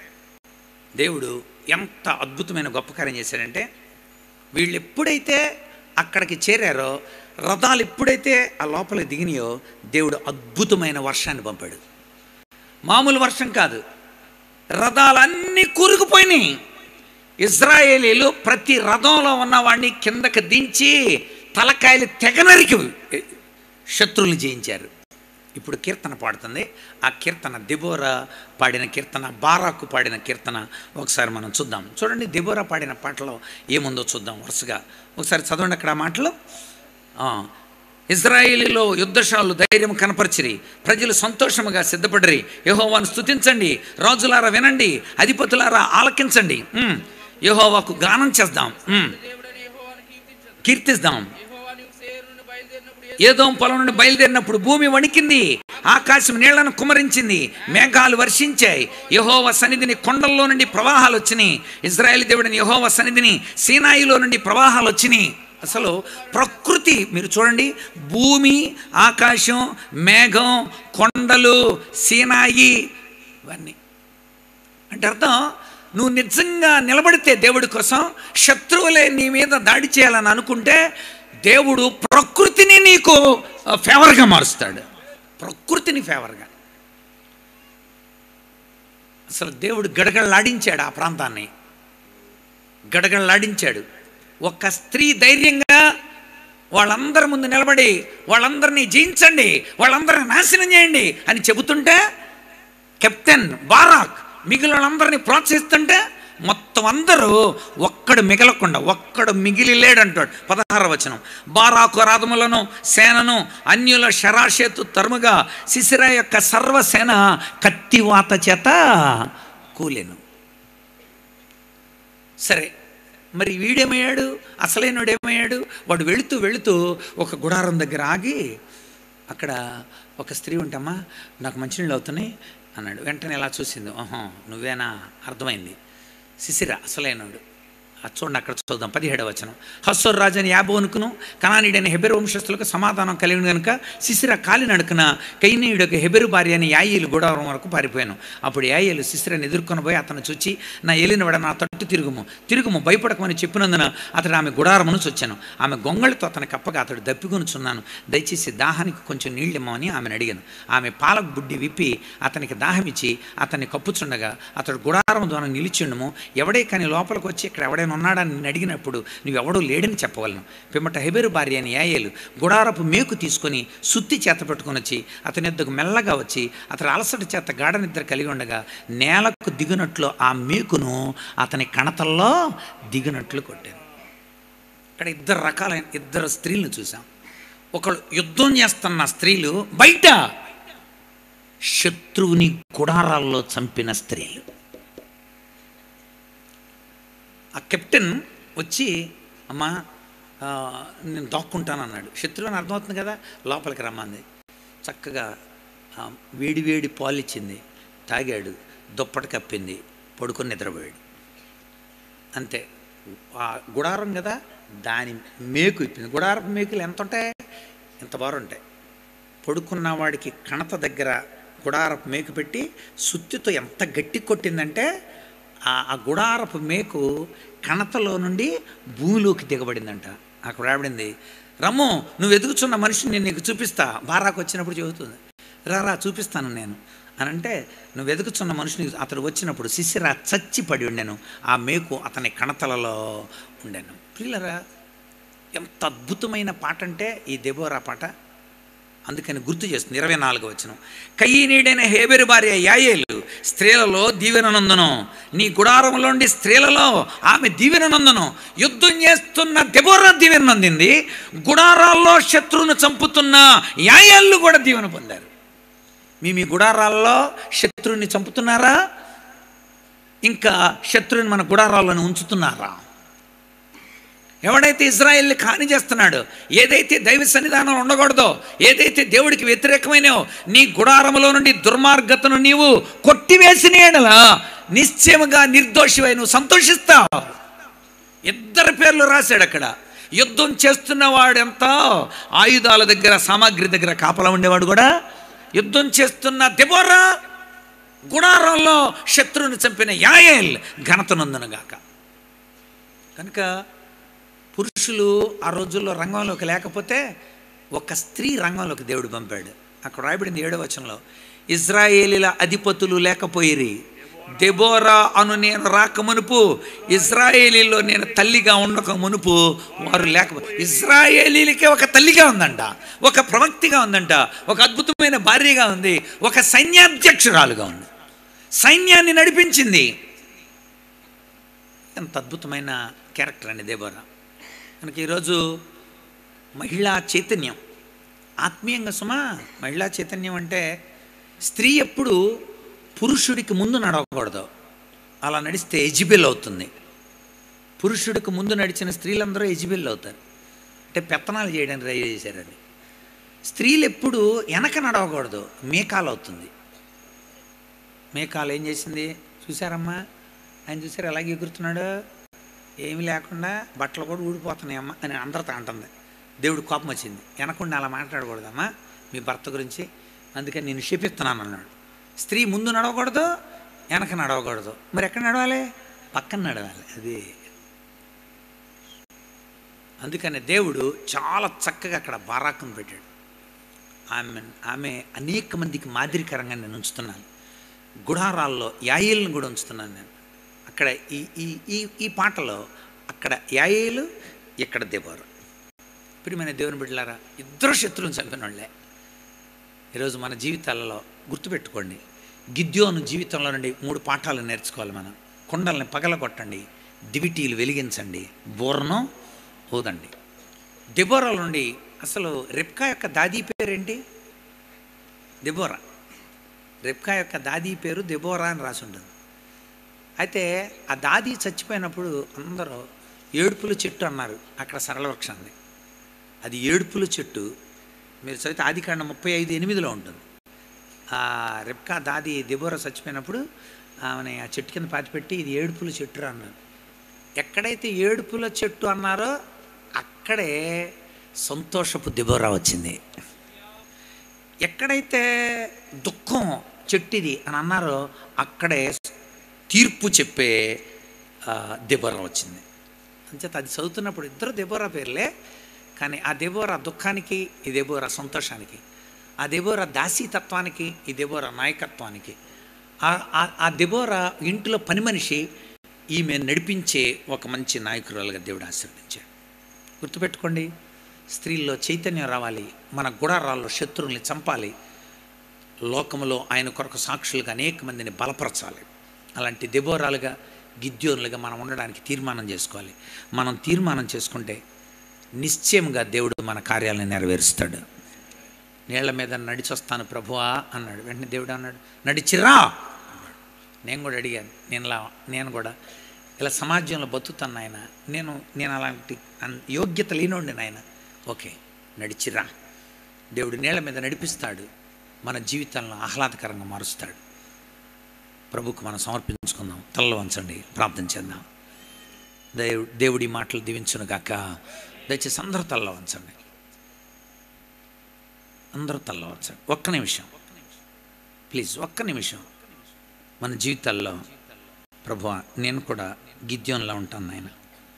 దేవుడు ఎంత అద్భుతమైన గొప్ప కార్యం చేశాడంటే వీళ్ళు ఎప్పుడైతే అక్కడికి చేరారో రథాలు ఎప్పుడైతే ఆ లోపలికి దిగినాయో దేవుడు అద్భుతమైన వర్షాన్ని పంపాడు మామూలు వర్షం కాదు రథాలన్నీ కూరుకుపోయినాయి ఇజ్రాయేలీలు ప్రతి రథంలో ఉన్నవాడిని కిందకి దించి తలకాయలు తెగనరికి శత్రువుల్ని జయించారు ఇప్పుడు కీర్తన పాడుతుంది ఆ కీర్తన దిబోరా పాడిన కీర్తన బారాకు పాడిన కీర్తన ఒకసారి మనం చూద్దాం చూడండి దిబోరా పాడిన పాటలో ఏముందో చూద్దాం వరుసగా ఒకసారి చదవండి అక్కడ ఆ మాటలు ఆ, ఇజ్రాయేలీలో యుద్ధశాలు ధైర్యం కనపరిచిరి ప్రజలు సంతోషముగా సిద్ధపడిరి యహోవాను స్తుతించండి రాజులారా వినండి అధిపతులారా ఆలకించండి ఉమ్, యెహోవాకు గానం చేద్దాం ఉమ్, దేవుడని యెహోవాను కీర్తించదు కీర్తిద్దాం యెహోవా నీవు సేరు నుండి బయలుదేరినప్పుడు ఏదో పొలం నుండి బయలుదేరినప్పుడు భూమి వణికింది ఆకాశం నీళ్లను కుమరించింది మేఘాలు వర్షించాయి యహోవ సన్నిధిని కొండల్లో నుండి ప్రవాహాలు వచ్చినాయి ఇజ్రాయెల్ దేవుడిని యహోవ సన్నిధిని సీనాయిలో నుండి ప్రవాహాలు వచ్చినాయి అసలు ప్రకృతి మీరు చూడండి భూమి ఆకాశం మేఘం కొండలు సీనాయి ఇవన్నీ అంటే అర్థం నువ్వు నిజంగా నిలబడితే దేవుడి కోసం శత్రువులే నీ మీద దాడి చేయాలని అనుకుంటే దేవుడు ప్రకృతిని నీకు ఆ, ఫేవర్గా మారుస్తాడు ప్రకృతిని ఫేవర్గా అసలు దేవుడు గడగడలాడించాడు ఆ ప్రాంతాన్ని గడగడలాడించాడు ఒక స్త్రీ ధైర్యంగా వాళ్ళందరి ముందు నిలబడి వాళ్ళందరినీ జయించండి వాళ్ళందరిని నాశనం చేయండి అని చెబుతుంటే కెప్టెన్ బారాక్ మిగిలిన వాళ్ళందరినీ ప్రోత్సహిస్తుంటే మొత్తం అందరూ ఒక్కడు మిగలకుండా ఒక్కడు మిగిలి లేడంటాడు పదహార వచనం బారాకు రాధములను సేనను అన్యుల శరాశేతు తరుముగా శిశిర యొక్క సర్వసేన కత్తివాత చేత కూలెను సరే మరి వీడేమయ్యాడు అసలైనడు ఏమయ్యాడు వాడు వెళుతూ వెళుతూ ఒక గుడారం దగ్గర ఆగి అక్కడ ఒక స్త్రీ ఉంటామా నాకు మంచినీళ్ళు అవుతున్నాయి అన్నాడు వెంటనే ఇలా చూసింది ఓహో నువ్వేనా అర్థమైంది శిశిర అసలైనడు అది చూడండి అక్కడ చూద్దాం పదిహేడవ వచనం హస్సోర్ రాజని యాబోనుకును కనానీడైన హెబెరు వంశస్థులకు సమాధానం కలిగిన గనుక శిశిర కాలి నడుకున కైనీయుడకు హెబెరు భార్య అని యాయిలు గుడారం వరకు పారిపోయాను అప్పుడు యాయిలు శిశిరని ఎదుర్కొని పోయి అతను చూచి నా ఏలినవాడ నా తట్టు తిరుగుము తిరుగుము భయపడకమని చెప్పినందున అతడు ఆమె గుడారమును చొచ్చాను ఆమె గొంగళితో అతనికి కప్పగా అతడు దప్పికొనుచున్నాను దయచేసి దాహానికి కొంచెం నీళ్ళిమ్మని ఆమెను అడిగాను ఆమె పాల బుడ్డి విప్పి అతనికి దాహం ఇచ్చి అతన్ని కప్పుచుండగా అతడు గుడారం ద్వారా నిలిచిండము ఎవడే కానీ లోపలికి వచ్చి ఇక్కడ ఎవడైనా ఉన్నాడని నేను అడిగినప్పుడు నువ్వెవడూ లేడని చెప్పగలను పిమ్మట హెబెరు భార్య అని యాయేలు గుడారపు మేకు తీసుకొని సుత్తి చేత పెట్టుకొని వచ్చి అతని ఎద్దకు మెల్లగా వచ్చి అతడు అలసట చేత గాఢ నిద్ర కలిగి ఉండగా నేలకు దిగినట్లు ఆ మేకును అతని కణతల్లో దిగినట్లు కొట్టాను ఇక్కడ ఇద్దరు రకాలైన ఇద్దరు స్త్రీలను చూసాం ఒకళ్ళు యుద్ధం చేస్తున్న స్త్రీలు బయట శత్రువుని గుడారాల్లో చంపిన స్త్రీలు ఆ కెప్టెన్ వచ్చి అమ్మా ఆ, నేను దాక్కుంటాను అన్నాడు శత్రువు అని అర్థమవుతుంది కదా లోపలికి రమ్మంది చక్కగా ఆ, వేడి వేడి పాలు ఇచ్చింది తాగాడు దుప్పటి కప్పింది పడుకొని నిద్రపోయాడు అంతే ఆ గుడారం కదా దాని మేకు ఇప్పింది గుడారపు మేకులు ఎంత ఉంటాయి ఎంత బారు ఉంటాయి పడుకున్న వాడికి కణత దగ్గర గుడారపు మేకు పెట్టి సుత్తితో ఎంత గట్టి కొట్టిందంటే ఆ ఆ గుడారపు మేకు కణతలో నుండి భూమిలోకి దిగబడిందంట అక్కడ రాబడింది రమ్ము నువ్వు ఎదుగుచున్న మనిషిని నేను నీకు చూపిస్తా బారాకు వచ్చినప్పుడు చెబుతుంది రారా చూపిస్తాను నేను అని అంటే నువ్వు వెతుకుతున్న మనిషిని అతడు వచ్చినప్పుడు శిశిర చచ్చి పడి ఉండెను ఆ మేకు అతని కణతలలో ఉండెను ప్రియులరా ఎంత అద్భుతమైన పాట అంటే ఈ దెబోరా పాట అందుకని గుర్తు చేస్తుంది ఇరవై నాలుగు వచ్చిన కయ్యనీడైన హేబెరు భార్య యాయేలు స్త్రీలలో దీవెననందును నీ గుడారంలోండి స్త్రీలలో ఆమె దీవెననందును యుద్ధం చేస్తున్న దెబోరా దీవెన నొందింది గుడారాల్లో శత్రువును చంపుతున్న యాయేళ్ళు కూడా దీవెన పొందారు మీ మీ గుడారాల్లో శత్రువుని చంపుతున్నారా ఇంకా శత్రువుని మన గుడారాల్లోనే ఉంచుతున్నారా ఎవడైతే ఇజ్రాయెల్ని కాని చేస్తున్నాడో ఏదైతే దైవ సన్నిధానం ఉండకూడదో ఏదైతే దేవుడికి వ్యతిరేకమైనో నీ గుడారములో నుండి దుర్మార్గతను నీవు కొట్టివేసిన ఎడల నిశ్చయముగా నిర్దోషివై నువ్వు సంతోషిస్తావు ఇద్దరు పేర్లు రాశాడు అక్కడ యుద్ధం చేస్తున్న వాడెంత ఆయుధాల దగ్గర సామాగ్రి దగ్గర కాపలా ఉండేవాడు కూడా యుద్ధం చేస్తున్న దెబోరా గుడారంలో శత్రువుని చంపిన యాయేల్ ఘనత నొందనుగాక కనుక పురుషులు ఆ రోజుల్లో రంగంలోకి లేకపోతే ఒక స్త్రీ రంగంలోకి దేవుడు పంపాడు అక్కడ రాయబడింది ఏడవ వచనంలో ఇజ్రాయేలీల అధిపతులు లేకపోయిరి దెబోరా అను నేను రాక మునుపు ఇజ్రాయేలీలో నేను తల్లిగా ఉండక మునుపు వారు లేకపో ఇజ్రాయేలీలకే ఒక తల్లిగా ఉందంట ఒక ప్రవక్తిగా ఉందంట ఒక అద్భుతమైన భార్యగా ఉంది ఒక సైన్యాధ్యక్షురాలుగా ఉంది సైన్యాన్ని నడిపించింది ఎంత అద్భుతమైన క్యారెక్టర్ అండి దేబోరా మనకి ఈరోజు మహిళా చైతన్యం ఆత్మీయంగా సుమా మహిళా చైతన్యం అంటే స్త్రీ ఎప్పుడు పురుషుడికి ముందు నడవకూడదు అలా నడిస్తే ఎజిబెల్ అవుతుంది పురుషుడికి ముందు నడిచిన స్త్రీలందరూ ఎజిబెల్ అవుతారు అంటే పెత్తనాలు చేయడానికి ట్రై చేశారు అది స్త్రీలు ఎప్పుడు వెనక నడవకూడదు మేకాలు అవుతుంది మేకాలు ఏం చేసింది చూసారమ్మా ఆయన చూసారు ఎలాగ ఎగురుతున్నాడు ఏమీ లేకుండా బట్టలు కూడా ఊడిపోతున్నాయమ్మా అని అందరితో అంటుంది దేవుడు కోపం వచ్చింది వెనకుండా అలా మాట్లాడకూడదమ్మా మీ భర్త గురించి అందుకని నేను శపిస్తున్నాను అన్నాడు స్త్రీ ముందు నడవకూడదు వెనక నడవకూడదు మరి ఎక్కడ నడవాలి పక్కన నడవాలి అది అందుకని దేవుడు చాలా చక్కగా అక్కడ బారాకును పెట్టాడు ఆమె ఆమె అనేక మందికి మాదిరికరంగా నేను ఉంచుతున్నాను గుడారాల్లో యాయిల్ని కూడా ఉంచుతున్నాను నేను అక్కడ ఈ ఈ ఈ ఈ పాటలో అక్కడ యాయేలు ఇక్కడ దేవరు ప్రియమైన దేవుని బిడ్డలారా ఇద్దరు శత్రువుని చంపిన వాళ్ళే ఈరోజు మన జీవితాలలో గుర్తుపెట్టుకోండి గిద్యోను జీవితంలో నుండి మూడు పాఠాలు నేర్చుకోవాలి మనం కొండల్ని పగలగొట్టండి దివిటీలు వెలిగించండి బోర్ను ఊదండి దెబోరా నుండి అసలు రెప్కా యొక్క దాదీ పేరేంటి దెబోరా రెప్కా యొక్క దాదీ పేరు దెబోరా అని రాసి ఉంటుంది అయితే ఆ దాది చచ్చిపోయినప్పుడు అందరూ ఏడుపుల చెట్టు అన్నారు అక్కడ సరళ వృక్షాన్ని అది ఏడుపుల చెట్టు మీరు చదివితే ఆదికాండ ముప్పై ఐదు ఎనిమిదిలో ఉంటుంది ఆ రెప్కా దాది దెబోర చచ్చిపోయినప్పుడు ఆమె ఆ చెట్టు కింద పాతిపెట్టి ఇది ఏడుపుల చెట్టు అన్నారు ఎక్కడైతే ఏడుపుల చెట్టు అన్నారో అక్కడే సంతోషపు దెబోరా వచ్చింది ఎక్కడైతే దుఃఖం చెట్టిది అని అన్నారో అక్కడే తీర్పు చెప్పే ఆ, దెబోరా వచ్చింది అంచేత అది చదువుతున్నప్పుడు ఇద్దరు దెబోరా పేర్లే కానీ ఆ దెబోరా దుఃఖానికి ఈ దెబోరా సంతోషానికి ఆ దెబోరా దాసీతత్వానికి ఈ దెబోరా నాయకత్వానికి ఆ- ఆ- ఆ దెబోరా ఇంటిలో పని మనిషి ఈమె నడిపించే ఒక మంచి నాయకురాలుగా దేవుడు ఆశీర్వదించాడు గుర్తుపెట్టుకోండి స్త్రీల్లో చైతన్యం రావాలి మన గుడారాల్లో శత్రువుల్ని చంపాలి లోకములో ఆయన కొరకు సాక్షులుగా అనేక మందిని బలపరచాలి అలాంటి దెబోరాలుగా గిద్యోనులుగా మనం ఉండడానికి తీర్మానం చేసుకోవాలి మనం తీర్మానం చేసుకుంటే నిశ్చయంగా దేవుడు మన కార్యాలను నెరవేరుస్తాడు నీళ్ల మీద నడిచొస్తాను ప్రభువా అన్నాడు వెంటనే దేవుడు అన్నాడు నడిచిరా అన్నాడు. నేను కూడా అడిగాను నేను ఇలా నేను కూడా ఇలా సమాజంలో బతుకుతాను నాయన నేను నేను అలాంటి అన్- యోగ్యత లేనోండి నాయన ఓకే నడిచిరా దేవుడు నీళ్ల మీద నడిపిస్తాడు మన జీవితాలను ఆహ్లాదకరంగా మారుస్తాడు ప్రభుకు మనం సమర్పించుకుందాం తలలో వంచండి ప్రార్థన చేద్దాం దేవు దేవుడి మాటలు దీవించును గాక దయచేసి అందరూ తలలో వంచండి అందరూ తలలో వంచండి ఒక్క నిమిషం ప్లీజ్ ఒక్క నిమిషం మన జీవితాల్లో ప్రభు నేను కూడా గిద్యోన్లా ఉంటాను నాయన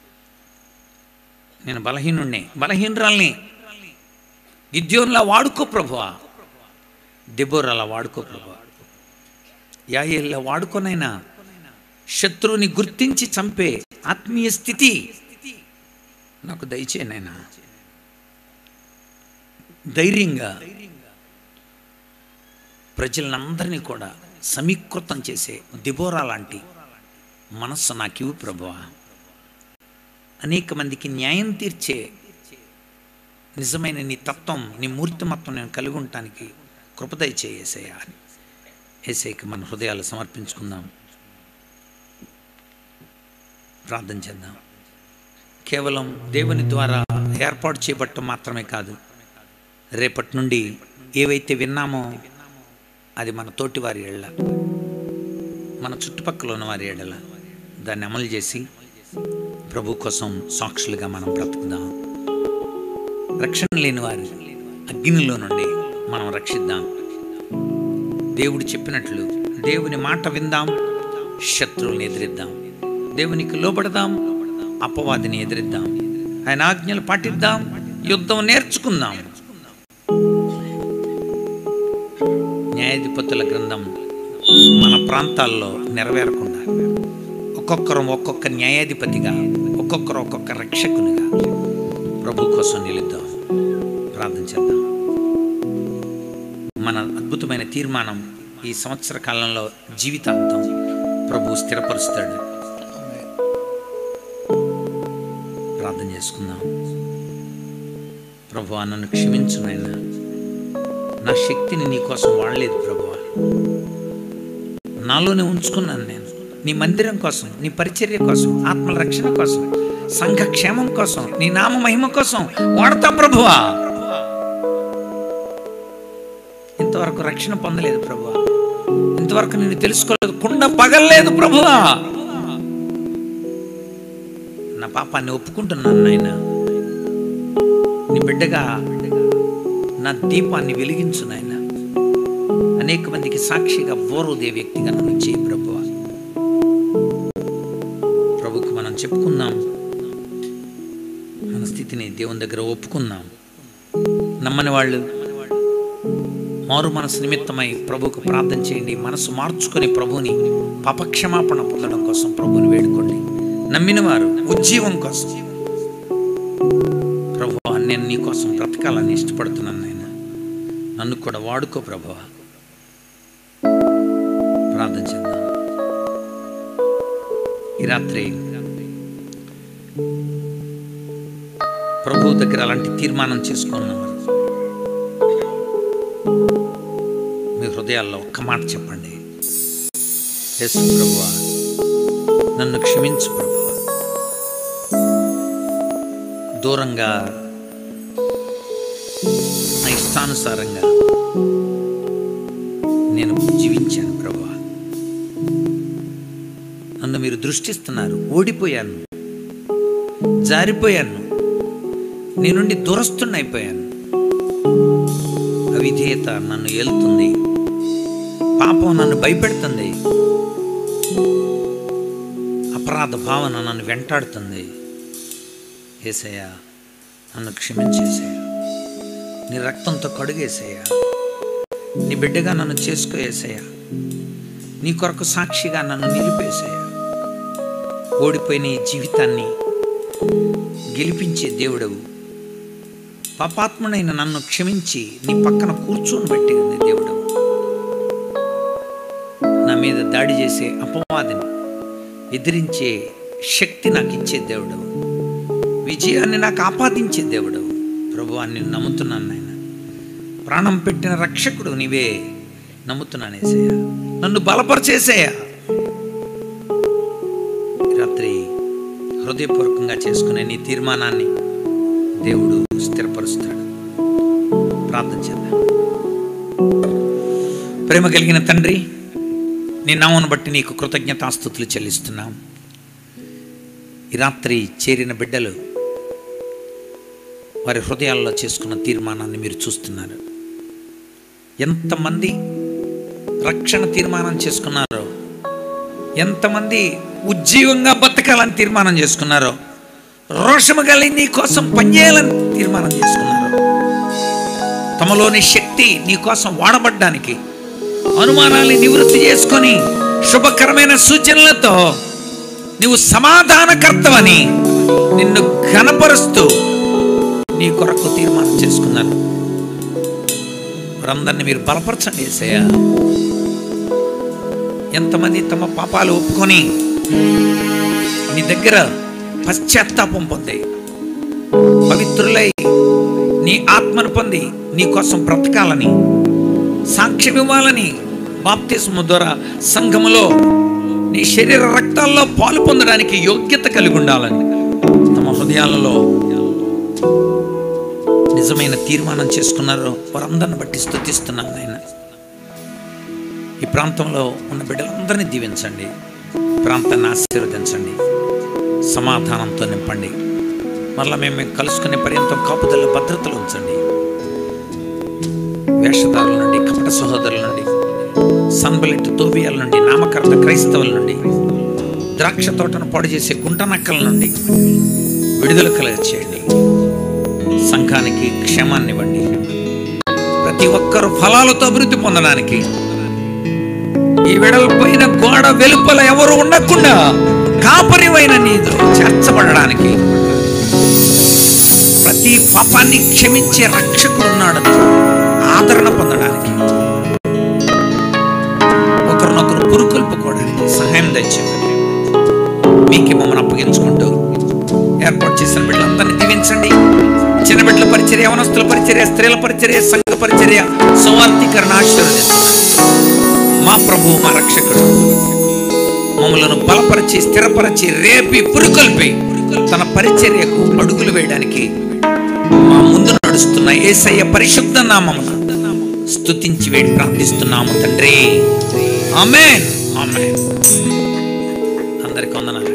నేను బలహీనుణ్ణి బలహీనరాల్ని గిద్యోన్లా వాడుకో ప్రభువా దెబోర్ అలా వాడుకో ప్రభా యాయేళ్ళ వాడుకోనైనా శత్రువుని గుర్తించి చంపే ఆత్మీయ స్థితి నాకు దయచేనైనా ధైర్యంగా ప్రజలందరినీ కూడా సమీకృతం చేసే దిబోరా లాంటి మనస్సు నాకివు ప్రభువా అనేక మందికి న్యాయం తీర్చే నిజమైన నీ తత్వం నీ మూర్తిమత్వం నేను కలిగి ఉండటానికి కృపదయ చేసేసయ్యా అని ఏసైకి మన హృదయాలు సమర్పించుకుందాం ప్రార్థన చేద్దాం కేవలం దేవుని ద్వారా ఏర్పాటు చేయబట్టం మాత్రమే కాదు రేపటి నుండి ఏవైతే విన్నామో అది మన తోటి వారి ఏళ్ళ మన చుట్టుపక్కల ఉన్న వారి ఏడల దాన్ని అమలు చేసి ప్రభు కోసం సాక్షులుగా మనం బ్రతుకుదాం రక్షణ లేని వారి అగ్నిలో నుండి మనం రక్షిద్దాం దేవుడు చెప్పినట్లు దేవుని మాట విందాం శత్రువుని ఎదిరిద్దాం దేవునికి లోబడదాం అపవాదిని ఎదిరిద్దాం ఆయన ఆజ్ఞలు పాటిద్దాం యుద్ధం నేర్చుకుందాం న్యాయాధిపతుల గ్రంథం మన ప్రాంతాల్లో నెరవేరకుండా ఒక్కొక్కరు ఒక్కొక్క న్యాయాధిపతిగా ఒక్కొక్కరు ఒక్కొక్క రక్షకునిగా ప్రభు కోసం నిలుద్దాం ప్రార్థన చేద్దాం మన అద్భుతమైన తీర్మానం ఈ సంవత్సర కాలంలో జీవితాంతం ప్రభు స్థిరపరుస్తాడు ప్రార్థన చేసుకుందాం ప్రభు నన్ను క్షమించు నాయనా నా శక్తిని నీ కోసం వాడలేదు ప్రభు నాలోనే ఉంచుకున్నాను నేను నీ మందిరం కోసం నీ పరిచర్య కోసం ఆత్మల రక్షణ కోసం సంఘ క్షేమం కోసం నీ నామ మహిమ కోసం వాడతా ప్రభువా ఇంతవరకు రక్షణ పొందలేదు ప్రభువా ఇంతవరకు నేను తెలుసుకోలేదు కుండ పగలలేదు ప్రభువా నా పాపాన్ని ఒప్పుకుంటున్నాను నాయన నీ బిడ్డగా నా దీపాన్ని వెలిగించు నాయన అనేక మందికి సాక్షిగా బోరుదే వ్యక్తిగా నన్ను చేయి ప్రభువ ప్రభుకు మనం చెప్పుకుందాం మన స్థితిని దేవుని దగ్గర ఒప్పుకుందాం నమ్మని వాళ్ళు మారు మనసు నిమిత్తమై ప్రభుకు ప్రార్థన చేయండి మనసు మార్చుకొని ప్రభుని పాపక్షమాపణ పొందడం కోసం ప్రభుని వేడుకోండి నమ్మిన వారు ఉజ్జీవం కోసం ప్రభు నేను నీ కోసం బ్రతకాలని ఇష్టపడుతున్నాను నాయన నన్ను కూడా వాడుకో ప్రభువ ప్రార్థన చేద్దాం ఈ రాత్రి ప్రభు దగ్గర అలాంటి తీర్మానం చేసుకున్నాం మీ హృదయాల్లో ఒక్క మాట చెప్పండి ఎస్ ప్రభువా నన్ను క్షమించు ప్రభువా దూరంగా నా ఇష్టానుసారంగా నేను జీవించాను ప్రభు నన్ను మీరు దృష్టిస్తున్నారు ఓడిపోయాను జారిపోయాను నీ నుండి దూరస్తున్నైపోయాను అవిధేయత నన్ను ఏలుతుంది పాపం నన్ను భయపెడుతుంది అపరాధ భావన నన్ను వెంటాడుతుంది ఏసయ్యా నన్ను క్షమించేసయ్యా నీ రక్తంతో కడుగేసయ్యా నీ బిడ్డగా నన్ను చేసుకోయేసయ్యా నీ కొరకు సాక్షిగా నన్ను నిలిపేసయ్యా ఓడిపోయిన ఈ జీవితాన్ని గెలిపించే దేవుడవు పాపాత్ముడైన నన్ను క్షమించి నీ పక్కన కూర్చొని పెట్టి ఉంది దేవుడవు నా మీద దాడి చేసే అపవాదిని ఎదిరించే శక్తి నాకు ఇచ్చే దేవుడవు విజయాన్ని నాకు ఆపాదించే దేవుడవు ప్రభువాన్ని నేను నమ్ముతున్నాను నాయన ప్రాణం పెట్టిన రక్షకుడు నీవే నమ్ముతున్నాను ఏసయ్య నన్ను బలపరిచేసేయా రాత్రి హృదయపూర్వకంగా చేసుకునే నీ తీర్మానాన్ని దేవుడు స్థిరపరుస్తాడు ప్రార్థన చేద్దాం ప్రేమ కలిగిన తండ్రి నీ నామను బట్టి నీకు కృతజ్ఞతాస్థుతులు చెల్లిస్తున్నాం ఈ రాత్రి చేరిన బిడ్డలు వారి హృదయాల్లో చేసుకున్న తీర్మానాన్ని మీరు చూస్తున్నారు ఎంతమంది రక్షణ తీర్మానం చేసుకున్నారో ఎంతమంది ఉజ్జీవంగా బతకాలని తీర్మానం చేసుకున్నారో రోషము కలిగి నీ కోసం పనిచేయాలని తీర్మానం చేసుకున్నారు తమలోని శక్తి నీ కోసం వాడబడ్డానికి అనుమానాన్ని నివృత్తి చేసుకొని శుభకరమైన సూచనలతో నీవు సమాధానకర్తవని నిన్ను ఘనపరుస్తూ నీ కొరకు తీర్మానం చేసుకున్నాను వారందరినీ మీరు బలపరచండి ఏసయ్యా ఎంతమంది తమ పాపాలు ఒప్పుకొని నీ దగ్గర పశ్చాత్తాపం పొంది పవిత్రులై నీ ఆత్మను పొంది నీ కోసం బ్రతకాలని సాక్ష్యం ఇవ్వాలని బాప్తిస్మ ద్వారా సంఘములో నీ శరీర రక్తాల్లో పాలు పొందడానికి యోగ్యత కలిగి ఉండాలని తమ హృదయాలలో నిజమైన తీర్మానం చేసుకున్నారు వారందరిని బట్టి స్థుతిస్తున్నాను ఆయన ఈ ప్రాంతంలో ఉన్న బిడ్డలందరినీ దీవించండి ఈ ప్రాంతాన్ని ఆశీర్వదించండి సమాధానంతో నింపండి మరలా మేము కలుసుకునే పర్యంతం కాపుదల భద్రతలు ఉంచండి వేషధారుల నుండి కపట సహోదరుల నుండి సన్బలెట్ తోబియాల నుండి నామకర్త క్రైస్తవుల నుండి ద్రాక్ష తోటను పాడు చేసే గుంటనక్కల నుండి విడుదల కలగ చేయండి సంఘానికి క్షేమాన్ని ఇవ్వండి ప్రతి ఒక్కరు ఫలాలతో అభివృద్ధి పొందడానికి ఈ వెడల్పైన గోడ వెలుపల ఎవరు ఉండకుండా కాపరివైన నీదు చేర్చబడడానికి ప్రతి పాపాన్ని క్షమించే రక్షకుడు ఉన్నాడు ఆదరణ పొందడానికి ఒకరినొకరు పురుకొల్పుకోవడానికి సహాయం తెచ్చేవాడు మీకు మమ్మల్ని అప్పగించుకుంటూ ఏర్పాటు చేసిన బిడ్డలందరినీ దీవించండి చిన్న బిడ్డల పరిచర్య యవనస్తుల పరిచర్య స్త్రీల పరిచర్య సంఘ పరిచర్య సువార్థీకరణ ఆశీర్వదిస్తున్నాను మా ప్రభు మా రక్షకుడు మమ్మలను బలపరిచి స్థిరపరిచి రేపి పురుకొల్పి తన పరిచర్యకు అడుగులు వేయడానికి మా ముందు నడుస్తున్న ఏసయ్య పరిశుద్ధ నామమున స్తుతించి వేడి ప్రార్థిస్తున్నాము తండ్రి ఆమెన్ ఆమెన్ అందరికి వందనాలు